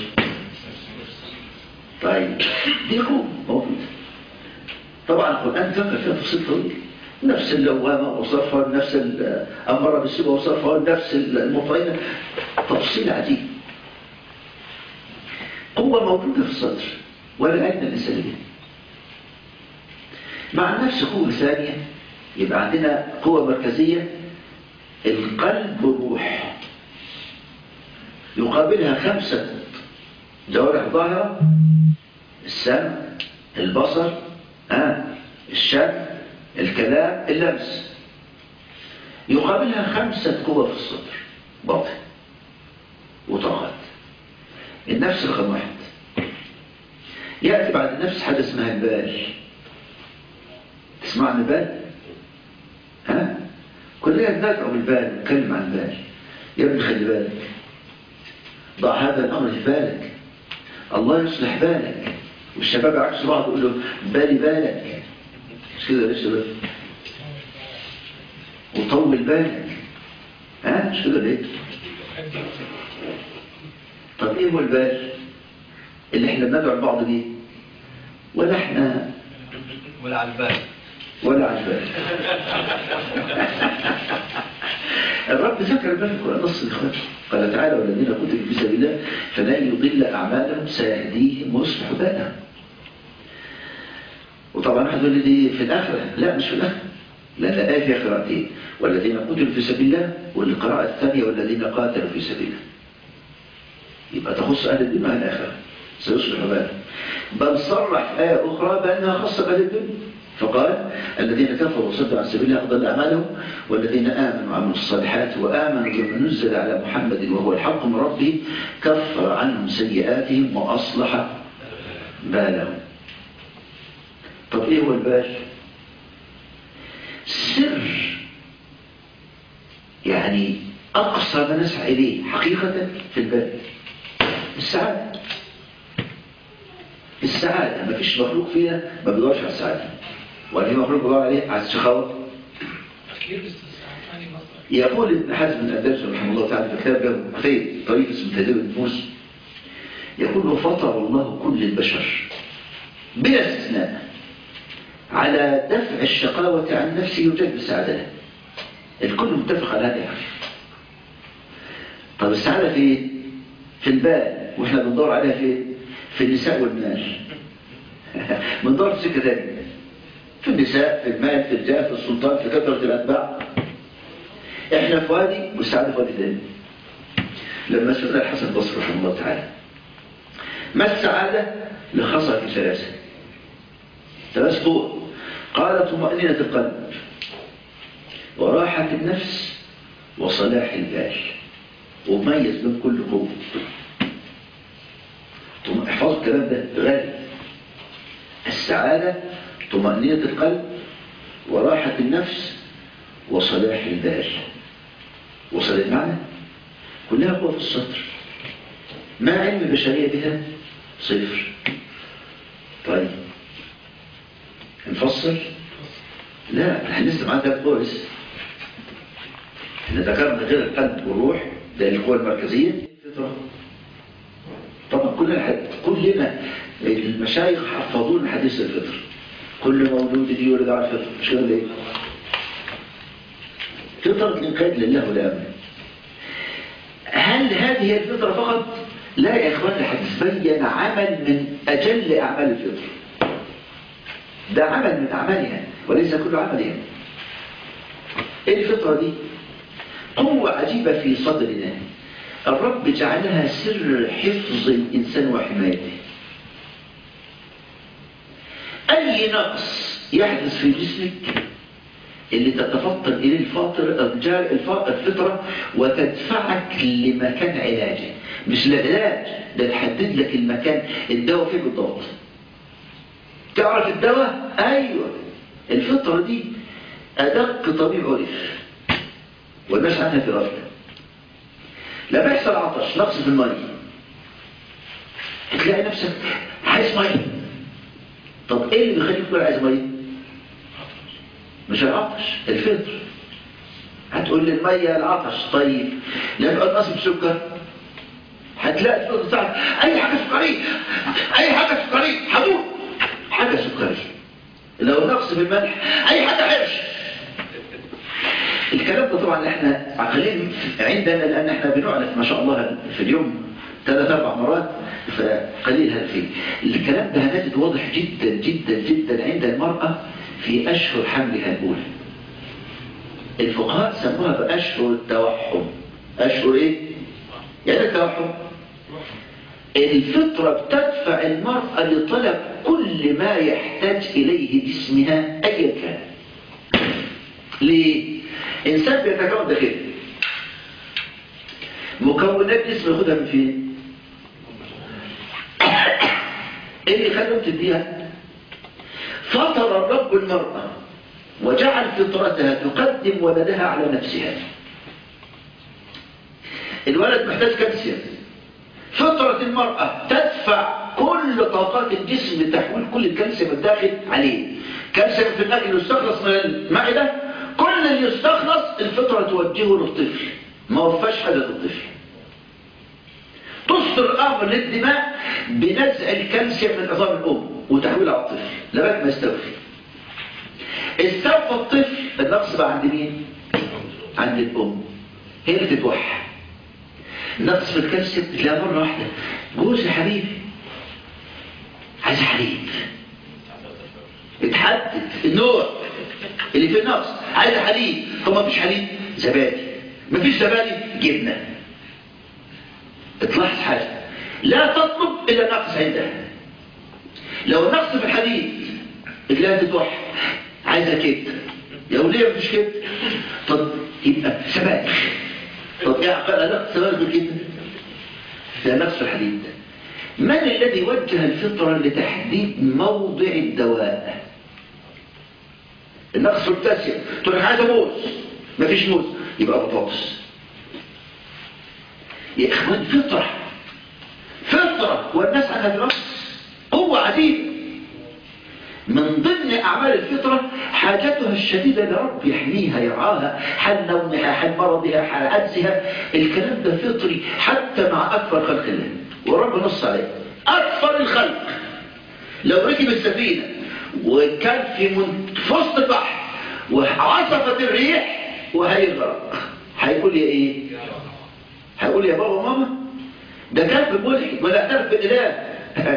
طيب دي قوة موجودة طبعا القرآن ذكر فيها تفصيل طويل نفس اللوامة وصرفها النفس الأمارة بالسوء وصرفها النفس المطمئنة تفصيل عجيب قوة موجودة في الصدر ولا أين الإنسانية مع النفس قوة ثانية يبقى عندنا قوة مركزية القلب والروح يقابلها خمسة جوارح ظاهرة السمع البصر آه الشم الكلام اللمس يقابلها خمسة قوة في الصدر باطن وطاقات النفس رقم واحد يأتي بعد النفس حاجة اسمها البال تسمع عن البال؟ ها؟ كلنا ندعو بالبال نتكلم عن البال يا ابني خلي بالك ضع هذا الأمر في بالك الله يصلح بالك والشباب عكس بعض يقول له بالي بالك مش كده ليش شباب وطول بالك ها مش كده ليه طب ايه هو البال اللي احنا بندعو لبعض بيه ولا احنا ولا على البال ولا على البال الرب ذكر البال في القرآن نص الإخوان قال تعالى والذين قتلوا في سبيل الله فلن يضل أعمالهم سيهديهم ويصلح بالهم وطبعا واحد يقول لي دي في الآخرة لا مش في الآخرة لأن الآية فيها قراءتين والذين قتلوا في سبيل الله والقراءة الثانية والذين قاتلوا في سبيل الله يبقى تخص أهل الدنيا الآخرة سيصلح بالهم بل صرح في آية أخرى بأنها خاصة بأهل الدنيا فقال الذين كفروا وصدوا عن سبيل الله أضل أعمالهم والذين آمنوا وعملوا الصالحات وآمنوا بما نزل على محمد وهو الحق من ربه كفر عنهم سيئاتهم وأصلح بالهم طب إيه هو البال؟ سر يعني أقصى ما نسعى إليه حقيقة في البال السعادة السعادة ما فيش مخلوق فينا ما بيدورش على السعادة ولا في مخلوق بيدور عليه على الشخاوة يقول ابن حزم الأندلس رحمه الله تعالى في كتاب له كتاب طريق اسمه تهذيب النفوس يقول وفطر الله كل البشر بلا استثناء على دفع الشقاوة عن نفسه وجلب السعادة الكل متفق على هذا طب السعادة في في البال واحنا بندور عليها في في النساء والمال بندور في سكة ثانية في النساء في المال في الجاه في السلطان في كثرة الأتباع احنا في وادي والسعادة في وادي ثاني لما سئل الحسن البصري رحمه الله تعالى ما السعادة لخصها في ثلاثة ثلاث طرق قال طمأنينة القلب وراحة النفس وصلاح البال وميز بين كل قوة احفظوا الكلام ده غالي السعادة طمأنينة القلب وراحة النفس وصلاح البال وصل المعنى كلها قوة في السطر ما علم البشرية بها صفر طيب نفصل لا احنا لسه معانا ثلاث قوى لسه احنا ذكرنا غير القلب والروح ده القوى المركزية الفطرة طبعا كلنا كلنا المشايخ حفظونا حديث الفطر كل مولود يولد على الفطر مش كده ليه؟ فطرة الانقياد لله والامن هل هذه الفطرة فقط؟ لا يا اخوان الحديث بين عمل من اجل اعمال الفطر ده عمل من اعمالها وليس كل عملها ايه الفطرة دي؟ قوة عجيبة في صدرنا الرب جعلها سر حفظ الإنسان وحمايته أي نقص يحدث في جسمك اللي تتفطر إليه الفاطر الفطرة وتدفعك لمكان علاجه مش العلاج ده تحدد لك المكان الدواء فيه بالضبط تعرف الدواء أيوة الفطرة دي أدق طبيب عرف والناس عنها في غفلة لما يحصل عطش نقص في المية هتلاقي نفسك عايز مية طب ايه اللي بيخليك تقول عايز ميه مش العطش الفطر هتقول لي الميه العطش طيب لما تقص بسكر هتلاقي الفطر بتاعك اي حاجه سكريه اي حاجه سكريه هموت حاجه سكريه لو نقص في الملح اي حاجه حرش الكلام ده طبعا احنا عقلين عندنا لان احنا بنعلف ما شاء الله في اليوم ثلاث اربع مرات فقليل هذا فيه الكلام ده هنجد واضح جدا جدا جدا عند المرأة في اشهر حملها الاولى الفقهاء سموها باشهر التوحم اشهر ايه يعني التوحم الفطرة بتدفع المرأة لطلب كل ما يحتاج إليه جسمها أيا كان ليه؟ إنسان بيتكون ده كده مكونات جسم ياخدها من فين؟ ايه اللي خلهم تديها؟ فطر الرب المرأة وجعل فطرتها تقدم ولدها على نفسها الولد محتاج كالسيوم فطرة المرأة تدفع كل طاقات الجسم لتحويل كل الكالسيوم الداخل عليه كالسيوم في الأكل يستخلص من المعدة كل اللي يستخلص الفطرة توجهه للطفل ما وفاش حاجة للطفل تصدر الأمر للدماء بنزع الكالسيوم من عظام الأم وتحويله على الطفل لغاية ما يستوفي استوفى الطفل النقص بقى عند مين؟ عند الأم هي اللي تتوحى نقص في الكالسيوم تلاقيها مرة واحدة جوز يا حبيبي عايز حليب اتحدد النوع اللي فيه نقص عايز حليب طب ما فيش حليب زبادي ما فيش زبادي جبنة تلاحظ حاجة لا تطلب إلا نقص عندها لو نقص في الحديد رجلها تتوحد عايزة كده يا وليه مفيش كده طب يبقى سبانخ طب ايه عقل نقص سبانخ بالكده ده نقص في الحديد من الذي وجه الفطرة لتحديد موضع الدواء النقص في البوتاسيوم تقول لك عايزه موز مفيش موز يبقى بطاطس يا اخوان فطرة فطرة والناس عنها دراسة قوة عديدة من ضمن أعمال الفطرة حاجتها الشديدة لرب يحميها يرعاها حال نومها حال مرضها حال عجزها الكلام ده فطري حتى مع أكثر خلق الله ورب نص عليه أكثر الخلق لو ركب السفينة وكان في من- في وسط البحر وعصفت الريح وهيغرق هيقول يا ايه هيقول يا بابا وماما ده كان في ملحد ولا اعترف بالاله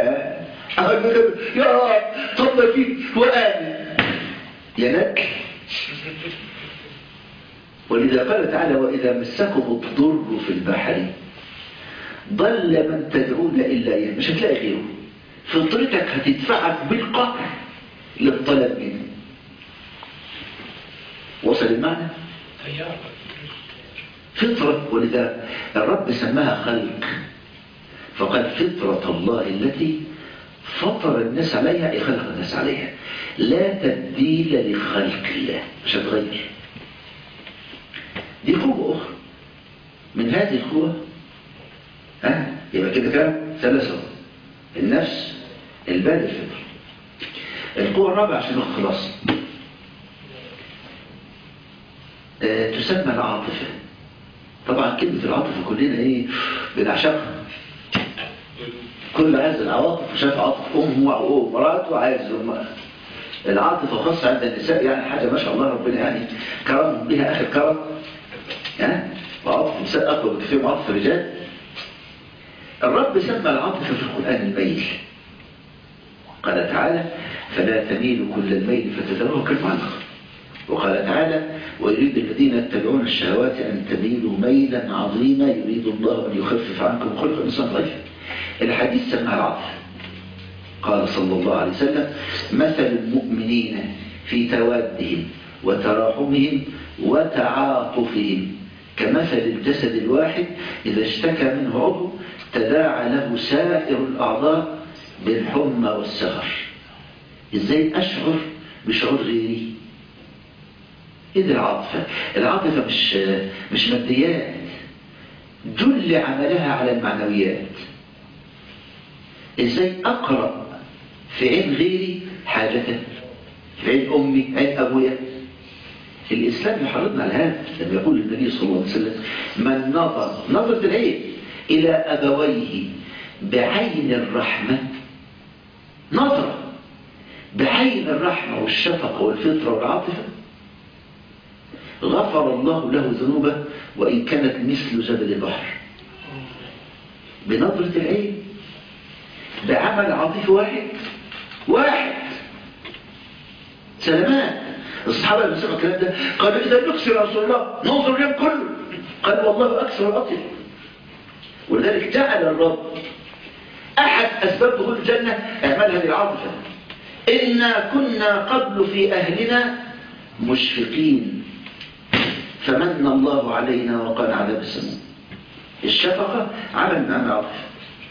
يا رب طب فيك وآمن يا نك ولذا قال تعالى وإذا مسكم الضر في البحر ضل من تدعون إلا إياه مش هتلاقي غيره فطرتك هتدفعك بالقهر للطلب منه وصل المعنى فطرة ولذا الرب سماها خلق فقال فطرة الله التي فطر الناس عليها أي خلق الناس عليها لا تبديل لخلق الله مش هتغير دي قوة أخرى من هذه القوة ها يبقى كده كام ثلاثة النفس البال الفطر القوة الرابعة عشان الخلاص آه تسمى العاطفة طبعا كلمة العاطفة كلنا ايه بنعشقها كل عايز العواطف وشاف عاطف امه او مراته عايز أمه. العاطفة خاصة عند النساء يعني حاجة ما شاء الله ربنا يعني كرم بها اخر كرم يعني وعاطف النساء اقوى بكثير من عاطف الرجال الرب سمى العاطفة في القرآن الميل قال تعالى فلا تميل كل الميل فتذروه كالمعلق وقال تعالى ويريد الذين يتبعون الشهوات أن تميلوا ميلا عظيما يريد الله أن يخفف عنكم خلق الإنسان ضعيف الحديث سمى العطف قال صلى الله عليه وسلم مثل المؤمنين في توادهم وتراحمهم وتعاطفهم كمثل الجسد الواحد إذا اشتكى منه عضو تداعى له سائر الأعضاء بالحمى والسهر إزاي أشعر بشعور غيري إيه دي العاطفة العاطفة مش, مش ماديات جل عملها على المعنويات إزاي أقرأ في عين غيري حاجته في عين أمي عين أبويا الإسلام يحرضنا على هذا لما يقول النبي صلى الله عليه وسلم من نظر نظرة العين إلى أبويه بعين الرحمة نظرة بعين الرحمة والشفقة والفطرة والعاطفة غفر الله له ذنوبه وإن كانت مثل زبد البحر بنظرة العين بعمل عاطفي واحد واحد سلامات الصحابة لما سمعوا الكلام ده قالوا إذا نكسر يا رسول الله ننظر اليوم كله قال والله أكثر الأطل ولذلك جعل الرب أحد أسباب دخول الجنة اعمالها للعاطفة إنا كنا قبل في أهلنا مشفقين فمن الله علينا وقال عذاب السموم الشفقة عمل من عمل العاطفة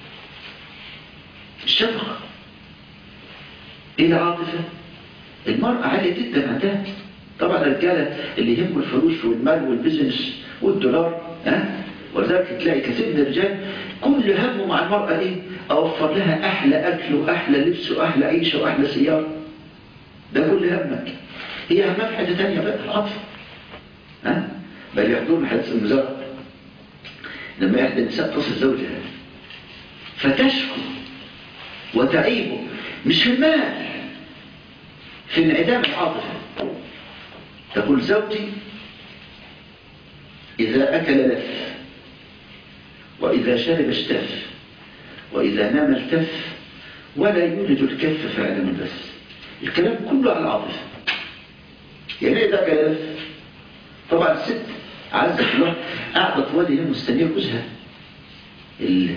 الشفقة ايه العاطفة المرأة عالية جدا عندها طبعا الرجالة اللي يهموا الفلوس والمال والبزنس والدولار ها ولذلك تلاقي كثير من الرجال كل همه مع المرأة ايه اوفر لها احلى اكل واحلى لبس واحلى عيشة واحلى سيارة ده كل همك هي همها في حاجة تانية بقى العاطفة ها بل يحضرون حديث المزارع لما إحدى النساء تصل زوجها فتشكو وتعيبه مش في المال في انعدام العاطفة تقول زوجي إذا أكل لف وإذا شرب اشتف وإذا نام التف ولا يولد الكف فعلا بس الكلام كله على العاطفة يعني إذا أكل لف طبعا الست عزة الله قاعدة طوال هي مستنية جوزها ال...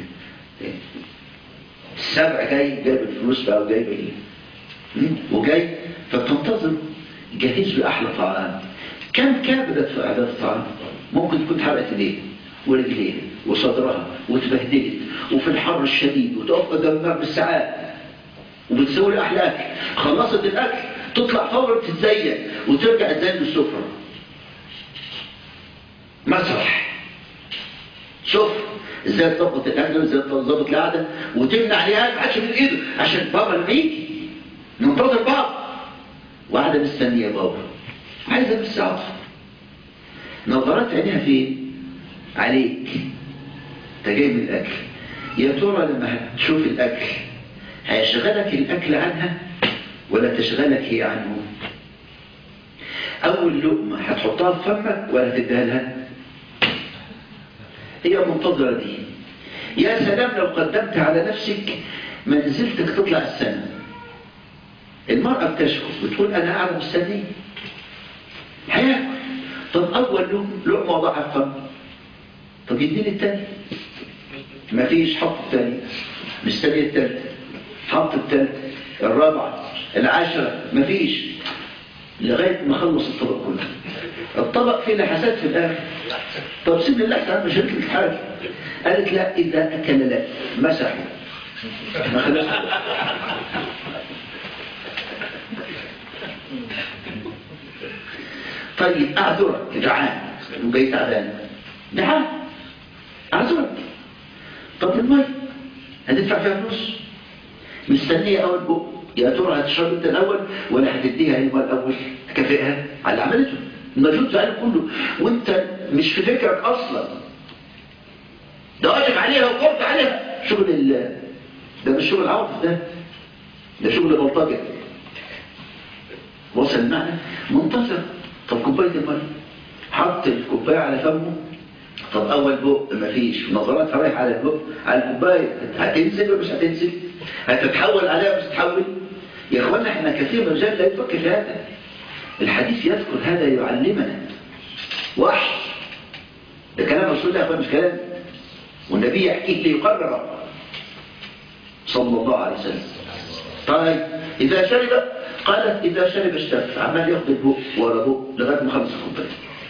السبع جاي جايب الفلوس بقى وجايب ال... وجاي فبتنتظر جهز له احلى طعام كم كابدت في اعداد الطعام ممكن تكون حرقت ايديها ورجليها وصدرها واتبهدلت وفي الحر الشديد وتقف قدام النار بالساعات وبتسوي احلى اكل خلصت الاكل تطلع فورا تتزين وترجع تزين السفره مسرح شوف ازاي تظبط الاكل وازاي تظبط القعده وتمنع عليها ما عادش من ايده عشان بابا لما يجي ننتظر بعض وقاعده مستنيه بابا عايزه بس عطف نظرات عينيها فين عليك انت جاي من الاكل يا ترى لما هتشوف الاكل هيشغلك الاكل عنها ولا تشغلك هي عنه اول لقمه هتحطها في فمك ولا تديها لها هي منتظرة دي يا سلام لو قدمت على نفسك منزلتك تطلع السنة المرأة بتشكو بتقول أنا أعلم السنة هياكل طب أول لقمة لقمة وضعها في فم طب يديني التاني مفيش حط التاني مستني التالتة حط التالتة الرابعة العاشرة مفيش لغاية ما خلص الطبق كله الطبق فيه لحسات في الآخر طب سيب الله تعالى مش هتلك حاجة قالت لا إذا أكل لا مسحه ما خلص طيب أعذرك جعان وجاي تعبان جعان أعذرك طب المي هتدفع فيها فلوس مستنية أول بق يا ترى هتشرب انت الاول ولا هتديها هي الاول تكافئها على اللي عملته المجهود زعل كله وانت مش في فكرك اصلا ده واجب عليها وقرت عليها شغل ال ده مش شغل عاطف ده ده شغل بلطجه وصل المعنى منتصر طب كوبايه الميه حط الكوبايه على فمه طب اول بق مفيش نظراتها رايحه على البق على الكوبايه هتنزل ولا مش هتنزل هتتحول عليها مش هتتحول يا اخوانا احنا كثير من الرجال لا يفكر في هذا الحديث يذكر هذا يعلمنا وحي ده كلام رسول الله يا اخوان مش كلام والنبي يحكيه ليقرر صلى الله عليه وسلم طيب اذا شرب قالت اذا شرب اشتف عمال ياخد البق ورا بق لغايه ما خلص الكوبايه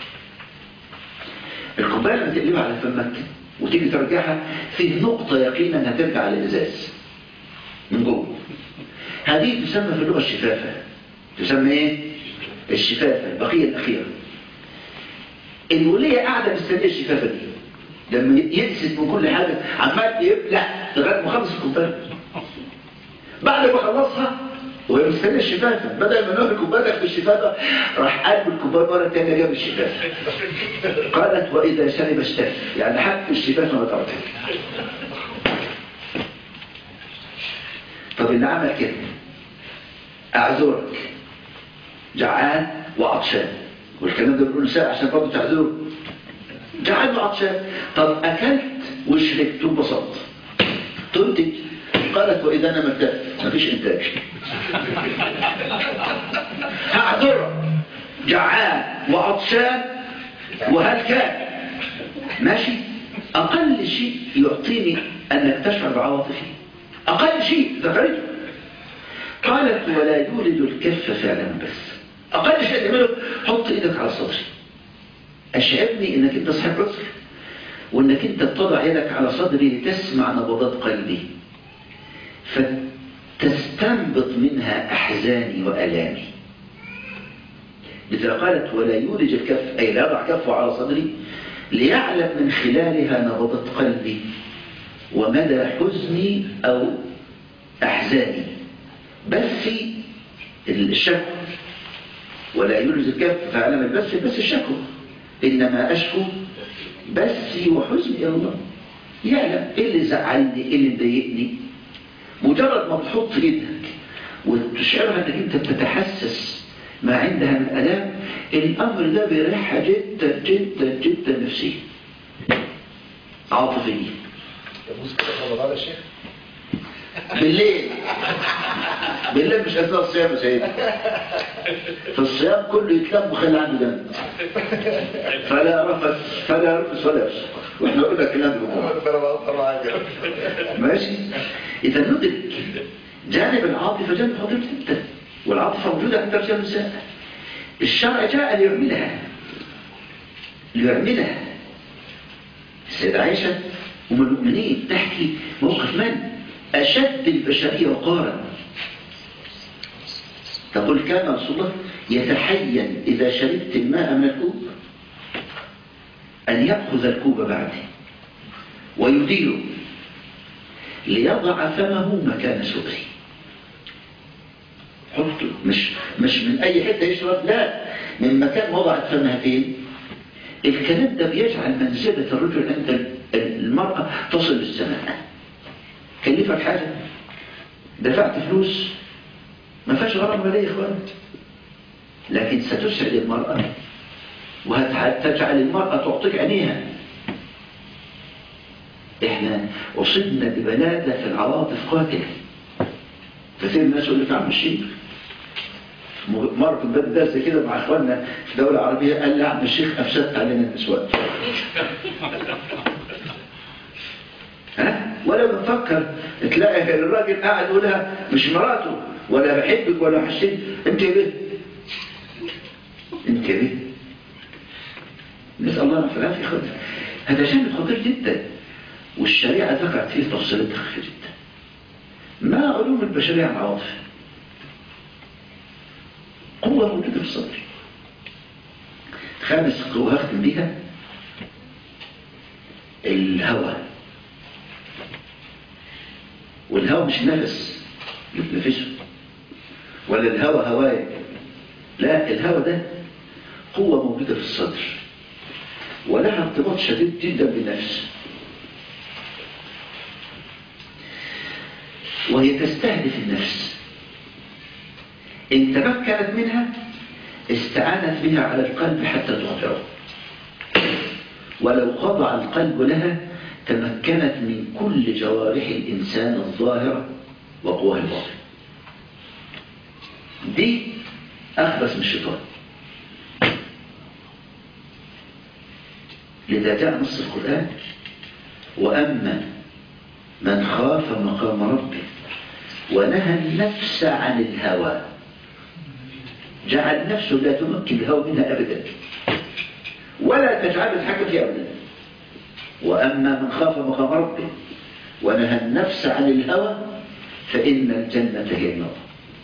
الكوبايه لما تقلبها على فمك وتيجي ترجعها فيه نقطه يقينا هترجع على الازاز من جوه هذه تسمى في اللغة الشفافة تسمى ايه؟ الشفافة البقية الأخيرة الولية قاعدة مستنية الشفافة دي لما يكسد من كل حاجة عمال يبلع لغاية ما خلص الكوباية بعد ما خلصها وهي مستنيه الشفافه بدل ما نهلك كوبايتك بالشفافه راح قلب الكوبايه مره ثانيه جاب الشفافه قالت واذا شرب اشتف يعني حتى الشفافه ما تعطيك طب اللي عمل كده اعذرك جعان وعطشان والكلام ده بيقول نساء عشان برضه تعذره جعان وعطشان طب اكلت وشربت وانبسطت تنتج قالت واذا انا متى مفيش انتاج هعذرك جعان وعطشان وهلكان ماشي اقل شيء يعطيني انك تشعر بعواطفي اقل شيء ذكرته قالت ولا يولد الكف فعلا بس اقل شيء تعمله حط ايدك على صدري اشعرني انك انت صاحب عذر وانك انت تضع يدك على صدري لتسمع نبضات قلبي فتستنبط منها احزاني والامي لذا قالت ولا يولج الكف اي لا يضع كفه على صدري ليعلم من خلالها نبضات قلبي ومدى حزني او احزاني بس الشكوى ولا يولج الكف فعلم البس بس الشكوى انما اشكو بسي وحزني الى الله يعلم ايه اللي زعلني ايه اللي مضايقني مجرد ما تحط ايدك وتشعرها انك انت بتتحسس ما عندها من الام الامر ده بيريحها جدا جدا جدا نفسيا عاطفيا يبوس كده في رمضان يا شيخ بالليل بالليل مش اثناء الصيام يا سيدي في الصيام كله يتلم وخلي عنده دم فلا رفث فلا رفث ولا يفسق واحنا قلنا الكلام ده ربنا ما أصلا معاك ماشي اذا ندرك جانب العاطفه جانب خطير جدا والعاطفه موجوده عند رجال النساء الشرع جاء ليعملها ليعملها السيدة عائشة أم المؤمنين تحكي موقف من أشد البشرية وقارا تقول كان رسول الله يتحين إذا شربت الماء من الكوب أن يأخذ الكوب بعده ويديره ليضع فمه مكان سؤره حطه مش مش من أي حتة يشرب لا من مكان وضعت فمها فين الكلام ده بيجعل منزلة الرجل عند المرأة تصل للسماء كلفك حاجة دفعت فلوس ما فيهاش غرام مالية يا اخوان لكن ستسعد المرأة وهتجعل المرأة تعطيك عينيها احنا اصبنا ببلادة في العواطف قاتلة كثير من الناس يقول لك يا عم الشيخ مرة كنت بدي درس كده مع اخواننا في دولة عربية قال لي يا عم الشيخ افسدت علينا النسوان ها ولا بتفكر تلاقي الراجل قاعد يقول لها مش مراته ولا بحبك ولا حسين انت ليه انت ليه نسال الله العافيه يا اخوان هذا شيء خطير جدا والشريعه ذكرت فيه تفصيلات دقيقه جدا ما علوم البشريه عن العواطف قوه موجوده في الصدر خامس قوه هختم بيها الهوى والهوى مش نفس بتنفسه ولا الهوى هواية لا الهوى ده قوة موجودة في الصدر ولها ارتباط شديد جدا بالنفس وهي تستهدف النفس إن تمكنت منها استعانت بها على القلب حتى تخبره ولو خضع القلب لها تمكنت من كل جوارح الإنسان الظاهرة وقواه الباطن دي أخبث من الشيطان لذا جاء نص القرآن وأما من خاف مقام ربه ونهى النفس عن الهوى جعل نفسه لا تمكن الهوى منها أبدا ولا تجعل الحكم فيها أبدا وأما من خاف مقام ربه ونهى النفس عن الهوى فإن الجنة هي النار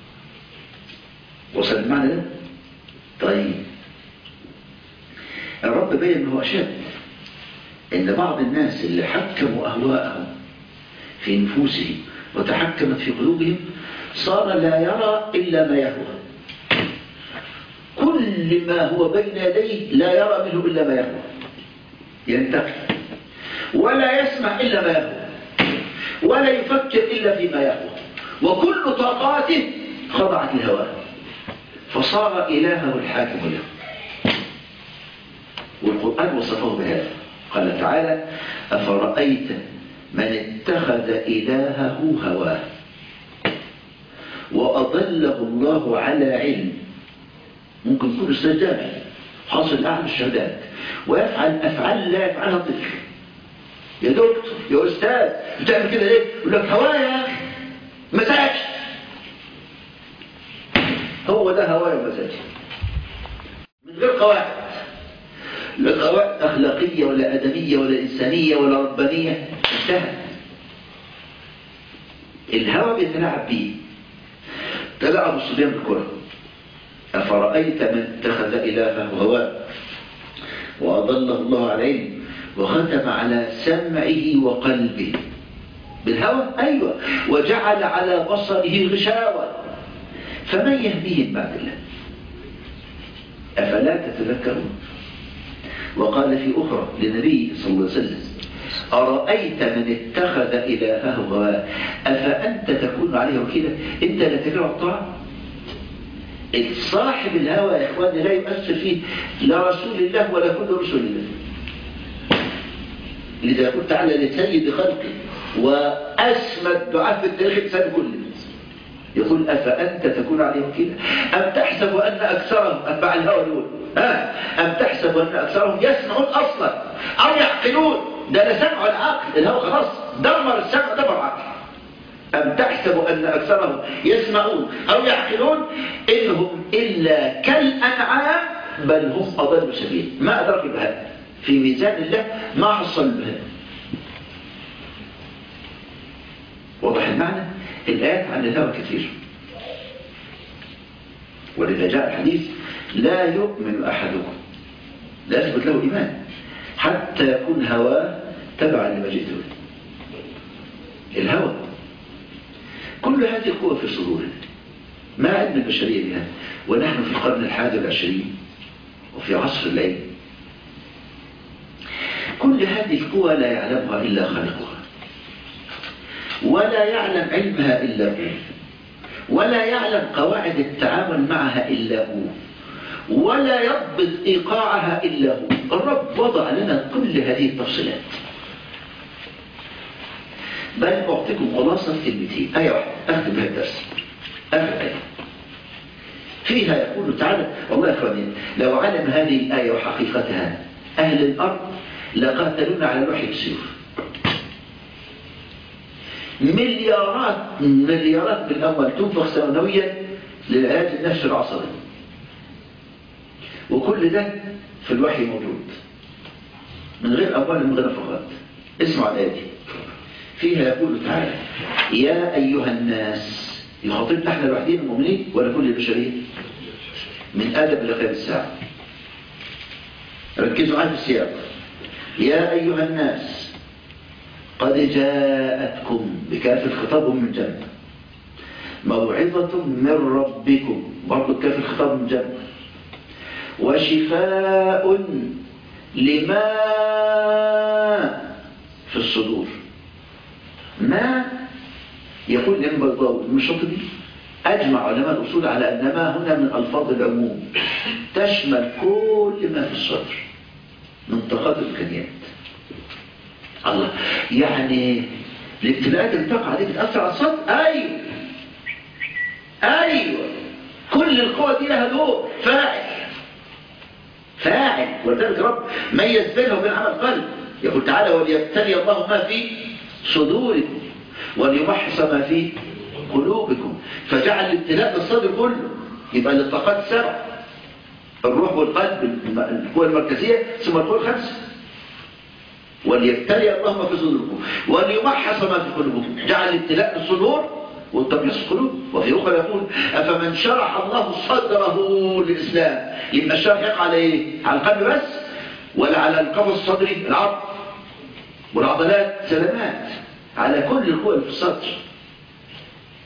وصل المعنى ده؟ طيب الرب بين انه أشد إن بعض الناس اللي حكموا أهواءهم في نفوسهم وتحكمت في قلوبهم صار لا يرى إلا ما يهوى كل ما هو بين يديه لا يرى منه إلا ما يهوى ينتقي ولا يسمع إلا ما يهوى ولا يفكر إلا فيما يهوى وكل طاقاته خضعت لهواه فصار إلهه الحاكم له والقرآن وصفه بهذا قال تعالى أفرأيت من اتخذ إلهه هواه وأضله الله على علم ممكن يكون أستاذ جامعي حاصل أعلى الشهادات ويفعل أفعال لا يفعلها طفل يا دكتور يا أستاذ بتعمل كده ليه؟ يقول لك هوايا يا أخي مزاجي هو ده هوايا ومزاجي من غير قواعد لا قواعد أخلاقية ولا أدبية ولا إنسانية ولا ربانية انتهى الهوى بيتلاعب بيه تلعب الصبيان بالكرة أفرأيت من اتخذ إلهه هواه وأضله الله على علم وختم على سمعه وقلبه بالهوى أيوة وجعل على بصره غشاوة فمن يهديهم بعد الله أفلا تتذكرون وقال في أخرى لنبي صلى الله عليه وسلم أرأيت من اتخذ إلهه هواه أفأنت تكون عليه وكيلا أنت لا تبيع الطاعة صاحب الهوى يا إخواني لا يؤثر فيه لا رسول الله ولا كل رسول الله لذا يقول تعالى لسيد خلقه وأسمى الدعاء في التاريخ الإنسان كله يقول أفأنت تكون عليه وكيلا أم تحسب أن أكثرهم أتباع الهوى دول ها أم تحسب أن أكثرهم يسمعون أصلا أو يعقلون ده لا سمع العقل الهوى خلاص دمر السمع دمر العقل أم تحسب أن أكثرهم يسمعون أو يعقلون إنهم إلا كالأنعام بل هم أضل سبيل ما أدرك بهذا في ميزان الله ما حصل بهذا واضح المعنى الآيات عن الهوى كثير ولذا جاء الحديث لا يؤمن أحدكم لا يثبت له إيمان حتى يكون هواه تبعا لما جئت به الهوى كل هذه القوة في صدوره ما علم البشرية بها ونحن في القرن الحادي والعشرين وفي عصر الليل كل هذه القوى لا يعلمها إلا خالقها ولا يعلم علمها إلا هو ولا يعلم قواعد التعامل معها إلا هو ولا يضبط إيقاعها إلا هو الرب وضع لنا كل هذه التفصيلات بل أعطيكم خلاصة كلمتين آية واحدة أختم بها الدرس آخر آية فيها يقول تعالى والله يا إخواني لو علم هذه الآية وحقيقتها أهل الأرض لقاتلون على لوح السيوف مليارات مليارات من الأموال تنفق سنويا للعلاج النفسي العصبي وكل ده في الوحي موجود من غير أموال من غير نفقات اسمعوا الآية دي فيها يقول تعالى يا أيها الناس يخاطبنا احنا الوحيدين المؤمنين ولا كل البشرية من آدم إلى قيام الساعة ركزوا معايا في السياق يا أيها الناس قد جاءتكم بكاف الخطاب من جنة موعظة من ربكم برضو كاف الخطاب من جنة وشفاء لما في الصدور ما يقول الإمام البيضاوي المشاطبي أجمع علماء الأصول على أن ما هنا من ألفاظ العموم تشمل كل ما في الصدر من طاقات الإمكانيات الله يعني الابتلاءات اللي بتقع دي بتأثر على الصدر أيوه أيوه كل القوى دي لها دور فاعل فاعل ولذلك رب ميز بينه وبين عمل قلب يقول تعالى وليبتلي الله ما في صدوركم وليمحص ما في قلوبكم فجعل الابتلاء بالصدر كله يبقى للطاقات سبع الروح والقلب القوى المركزية ثم القوى الخمسة وليبتلي الله ما في صدوركم وليمحص ما في قلوبكم جعل الابتلاء بالصدور والتمييز القلوب وفي أخرى يقول أفمن شرح الله صدره للإسلام يبقى الشرح يقع على إيه؟ على القلب بس ولا على القفص الصدري العظم والعضلات سلامات على كل القوى في الصدر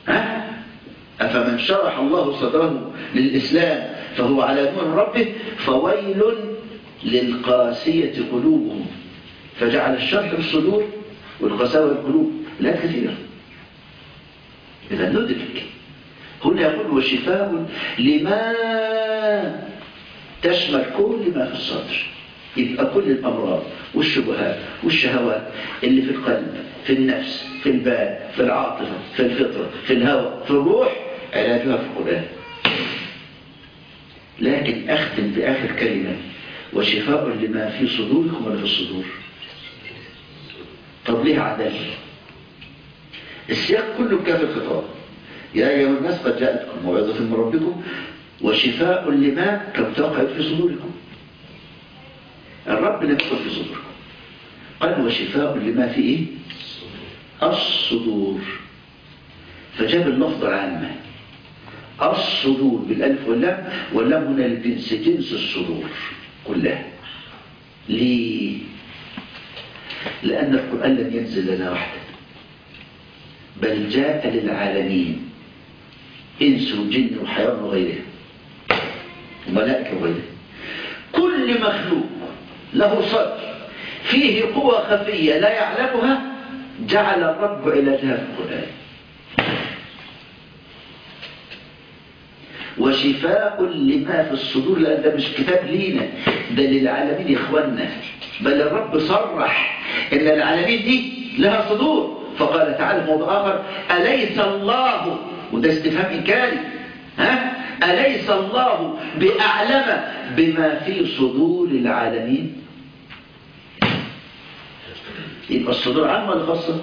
ها أفمن شرح الله صدره للإسلام فهو على نور من ربه فويل للقاسية قلوبهم فجعل الشرح بالصدور والقساوة القلوب لا كثيرة إذا ندرك هنا يقول وشفاء لما تشمل كل ما في الصدر يبقى كل الأمراض والشبهات والشهوات اللي في القلب في النفس في البال في العاطفة في الفطرة في الهوى في الروح علاجها في القرآن لكن أختم بآخر كلمة وشفاء لما في صدوركم ولا في الصدور طب ليه عدل السياق كله بكاف الخطاب يا أيها الناس قد جاءتكم موعظة من ربكم وشفاء لما كم تقع في صدوركم الرب لم يقل في صدوركم قال وشفاء لما في ايه الصدور فجاب اللفظ العامة الصدور بالالف واللام واللام هنا للجنس جنس الصدور كلها ليه لأن القرآن لم ينزل لنا وحده بل جاء للعالمين إنس وجن وحيوان وغيره وملائكة وغيره كل مخلوق له صدر فيه قوة خفية لا يعلمها جعل الرب علاجها في القرآن وشفاء لما في الصدور لأن ده مش كتاب لينا ده للعالمين يا إخواننا بل الرب صرح إن العالمين دي لها صدور فقال تعالى في موضوع آخر أليس الله وده استفهام إنكاري ها أليس الله بأعلم بما في صدور العالمين يبقى الصدور عامة ولا خاصة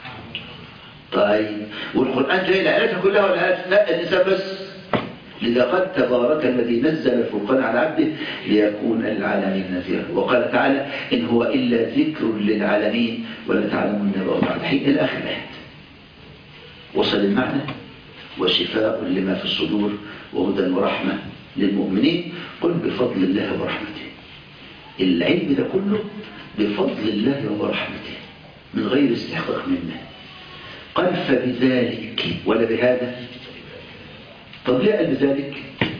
طيب والقرآن جاي لآياتها كلها ولا آيات لا النساء بس لذا قال تبارك الذي نزل الفرقان على عبده ليكون للعالمين نذيرا وقال تعالى إن هو إلا ذكر للعالمين ولا تعلمون نبأ بعد حين إلى آخر الآيات وصل المعنى وشفاء لما في الصدور وهدى ورحمة للمؤمنين قل بفضل الله ورحمته العلم ده كله بفضل الله ورحمته من غير استحقاق منه قال فبذلك ولا بهذا طب ليه قال بذلك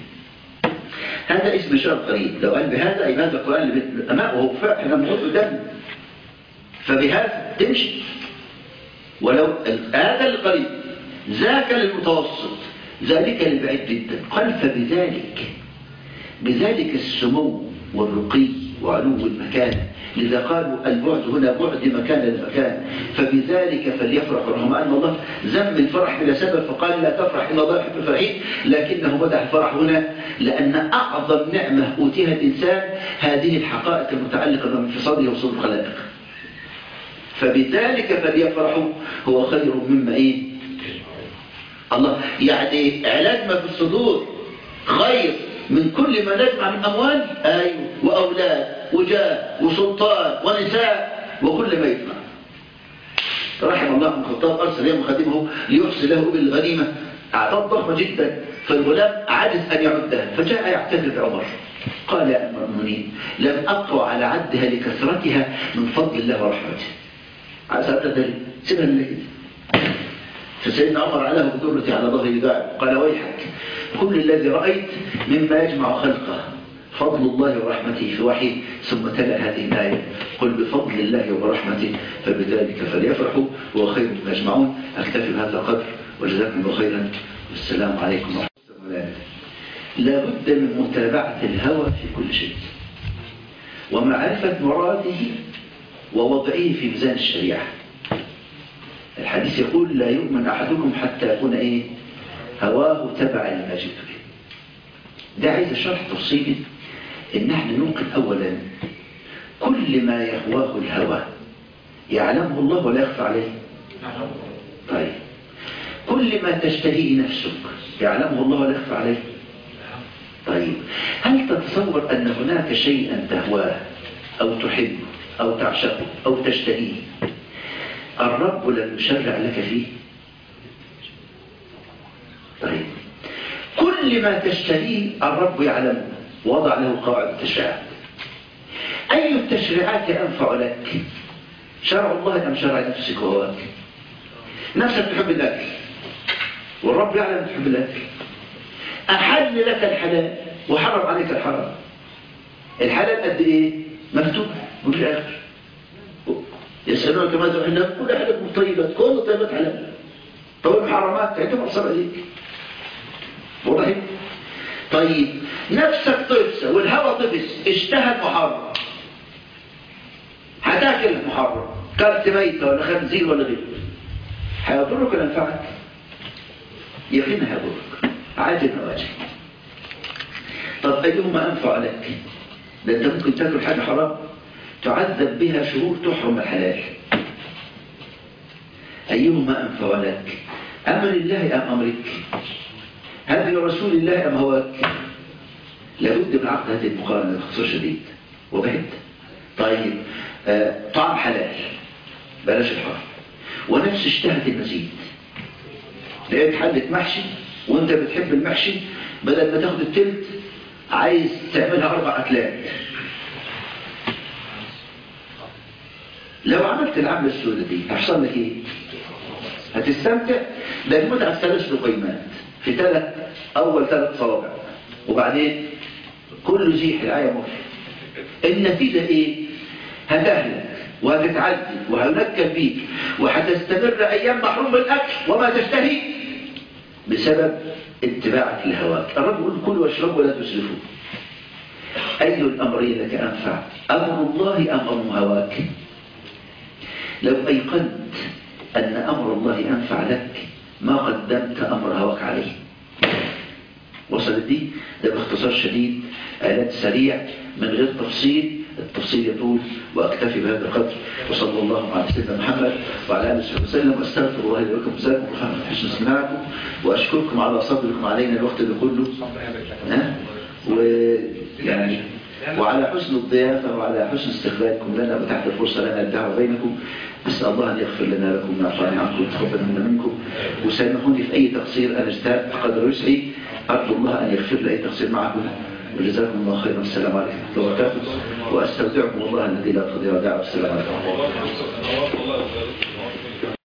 هذا اسم شرط قريب لو قال بهذا أي هذا القرآن اللي بالأماء وهو فعلا موجود قدامنا فبهذا تمشي ولو هذا القريب ذاك للمتوسط ذلك للبعيد جدا قال فبذلك بذلك السمو والرقي وعلو المكان لذا قالوا البعد هنا بعد مكان لمكان فبذلك فليفرح رغم أن الله ذم الفرح بلا سبب فقال لا تفرح إن الله يحب الفرحين لكنه مدح الفرح هنا لأن أعظم نعمة أوتيها الإنسان هذه الحقائق المتعلقة بانفصاله وصول الخلائق فبذلك فليفرحوا هو خير مما إيه الله يعني علاج ما في الصدور خير من كل ما نجمع من أموال أيوه وأولاد وجاه وسلطان ونساء وكل ما يجمع رحم الله بن الخطاب أرسل يوم خادمه ليحصي له بالغنيمة أعداد ضخمة جدا فالغلام عجز أن يعدها فجاء يعتذر عمر قال يا أمر المؤمنين لم أقوى على عدها لكثرتها من فضل الله ورحمته على سألت ذلك سيبها لله فسيدنا عمر علاه بدرة على ظهر داع قال ويحك كل الذي رأيت مما يجمع خلقه فضل الله ورحمته في وحي ثم تلا هذه الآية قل بفضل الله ورحمته فبذلك فليفرحوا هو خير مما يجمعون أكتفي بهذا القدر وجزاكم الله خيرا والسلام عليكم ورحمة الله وبركاته لا بد من متابعة الهوى في كل شيء ومعرفة مراده ووضعه في ميزان الشريعة الحديث يقول لا يؤمن أحدكم حتى يكون إيه هواه تبع لما جئت به ده عايز شرح تفصيلي ان احنا ننقل اولا كل ما يهواه الهوى يعلمه الله ولا يخفى عليه طيب كل ما تشتهيه نفسك يعلمه الله ولا يخفى عليه طيب هل تتصور ان هناك شيئا تهواه او تحبه او تعشقه او تشتهيه الرب لم يشرع لك فيه طيب كل ما تشتهيه الرب يعلمه وضع له قواعد التشريعات أي التشريعات أنفع لك شرع الله أم شرع نفسك وهواك نفسك تحب الأكل والرب يعلم تحب الأكل أحل لك الحلال وحرم عليك الحرام الحلال قد إيه؟ مفتوح وفي الآخر يسألونك ماذا أحل لك كل أحلكم طيبات كل طيبات حلال طب المحرمات تعتبر صار عليك واضح طيب نفسك تفسى والهوى طفس اشتهى المحرم هتاكل المحرم كلت ميتة ولا خنزير ولا غيره هيضرك ولا ينفعك يقين هيضرك عاجل واجل طب ايهما انفع لك ده انت ممكن تاكل حاجه حرام تعذب بها شهور تحرم الحلال ايهما انفع لك امر الله ام امرك هدي رسول الله ام هواك لابد من عقد هذه المقارنه باختصار شديد وبعد طيب آه طعم حلال بلاش الحرام ونفس اشتهت المزيد لقيت حلة محشي وانت بتحب المحشي بدل ما تاخد التلت عايز تعملها اربع اتلات لو عملت العملة السوداء دي هيحصل لك ايه هتستمتع ده المتعة في ثلاث لقيمات في ثلاث اول ثلاث صوابع وبعدين كل زيح الآية مفرد النتيجة ايه هتهلك وهتتعدي وهينكل بيك وهتستمر ايام محروم من الاكل وما تشتهي بسبب اتباعك لهواك الرب يقول كلوا واشربوا ولا تسرفوا اي الامرين لك انفع امر الله ام امر هواك لو ايقنت ان امر الله انفع لك ما قدمت امر هواك عليه وصلت دي ده باختصار شديد آلات سريع من غير تفصيل التفصيل يطول واكتفي بهذا القدر وصلى الله على سيدنا محمد وعلى اله وصحبه وسلم واستغفر الله لي ولكم جزاكم الله خيرا حسن استماعكم واشكركم على صبركم علينا الوقت ده كله ها ويعني وعلى حسن الضيافة وعلى حسن استقبالكم لنا وتحت الفرصة لنا الدعوة بينكم أسأل الله أن يغفر لنا لكم ويعفاني عنكم ويتقبل منا منكم وسامحوني في أي تقصير أنا اجتهدت قدر وسعي أرجو الله أن يغفر لي أي تقصير معكم وجزاكم الله خيرا والسلام عليكم ورحمة الله وبركاته وأستودعكم الله الذي لا تضيع دعوة السلام عليكم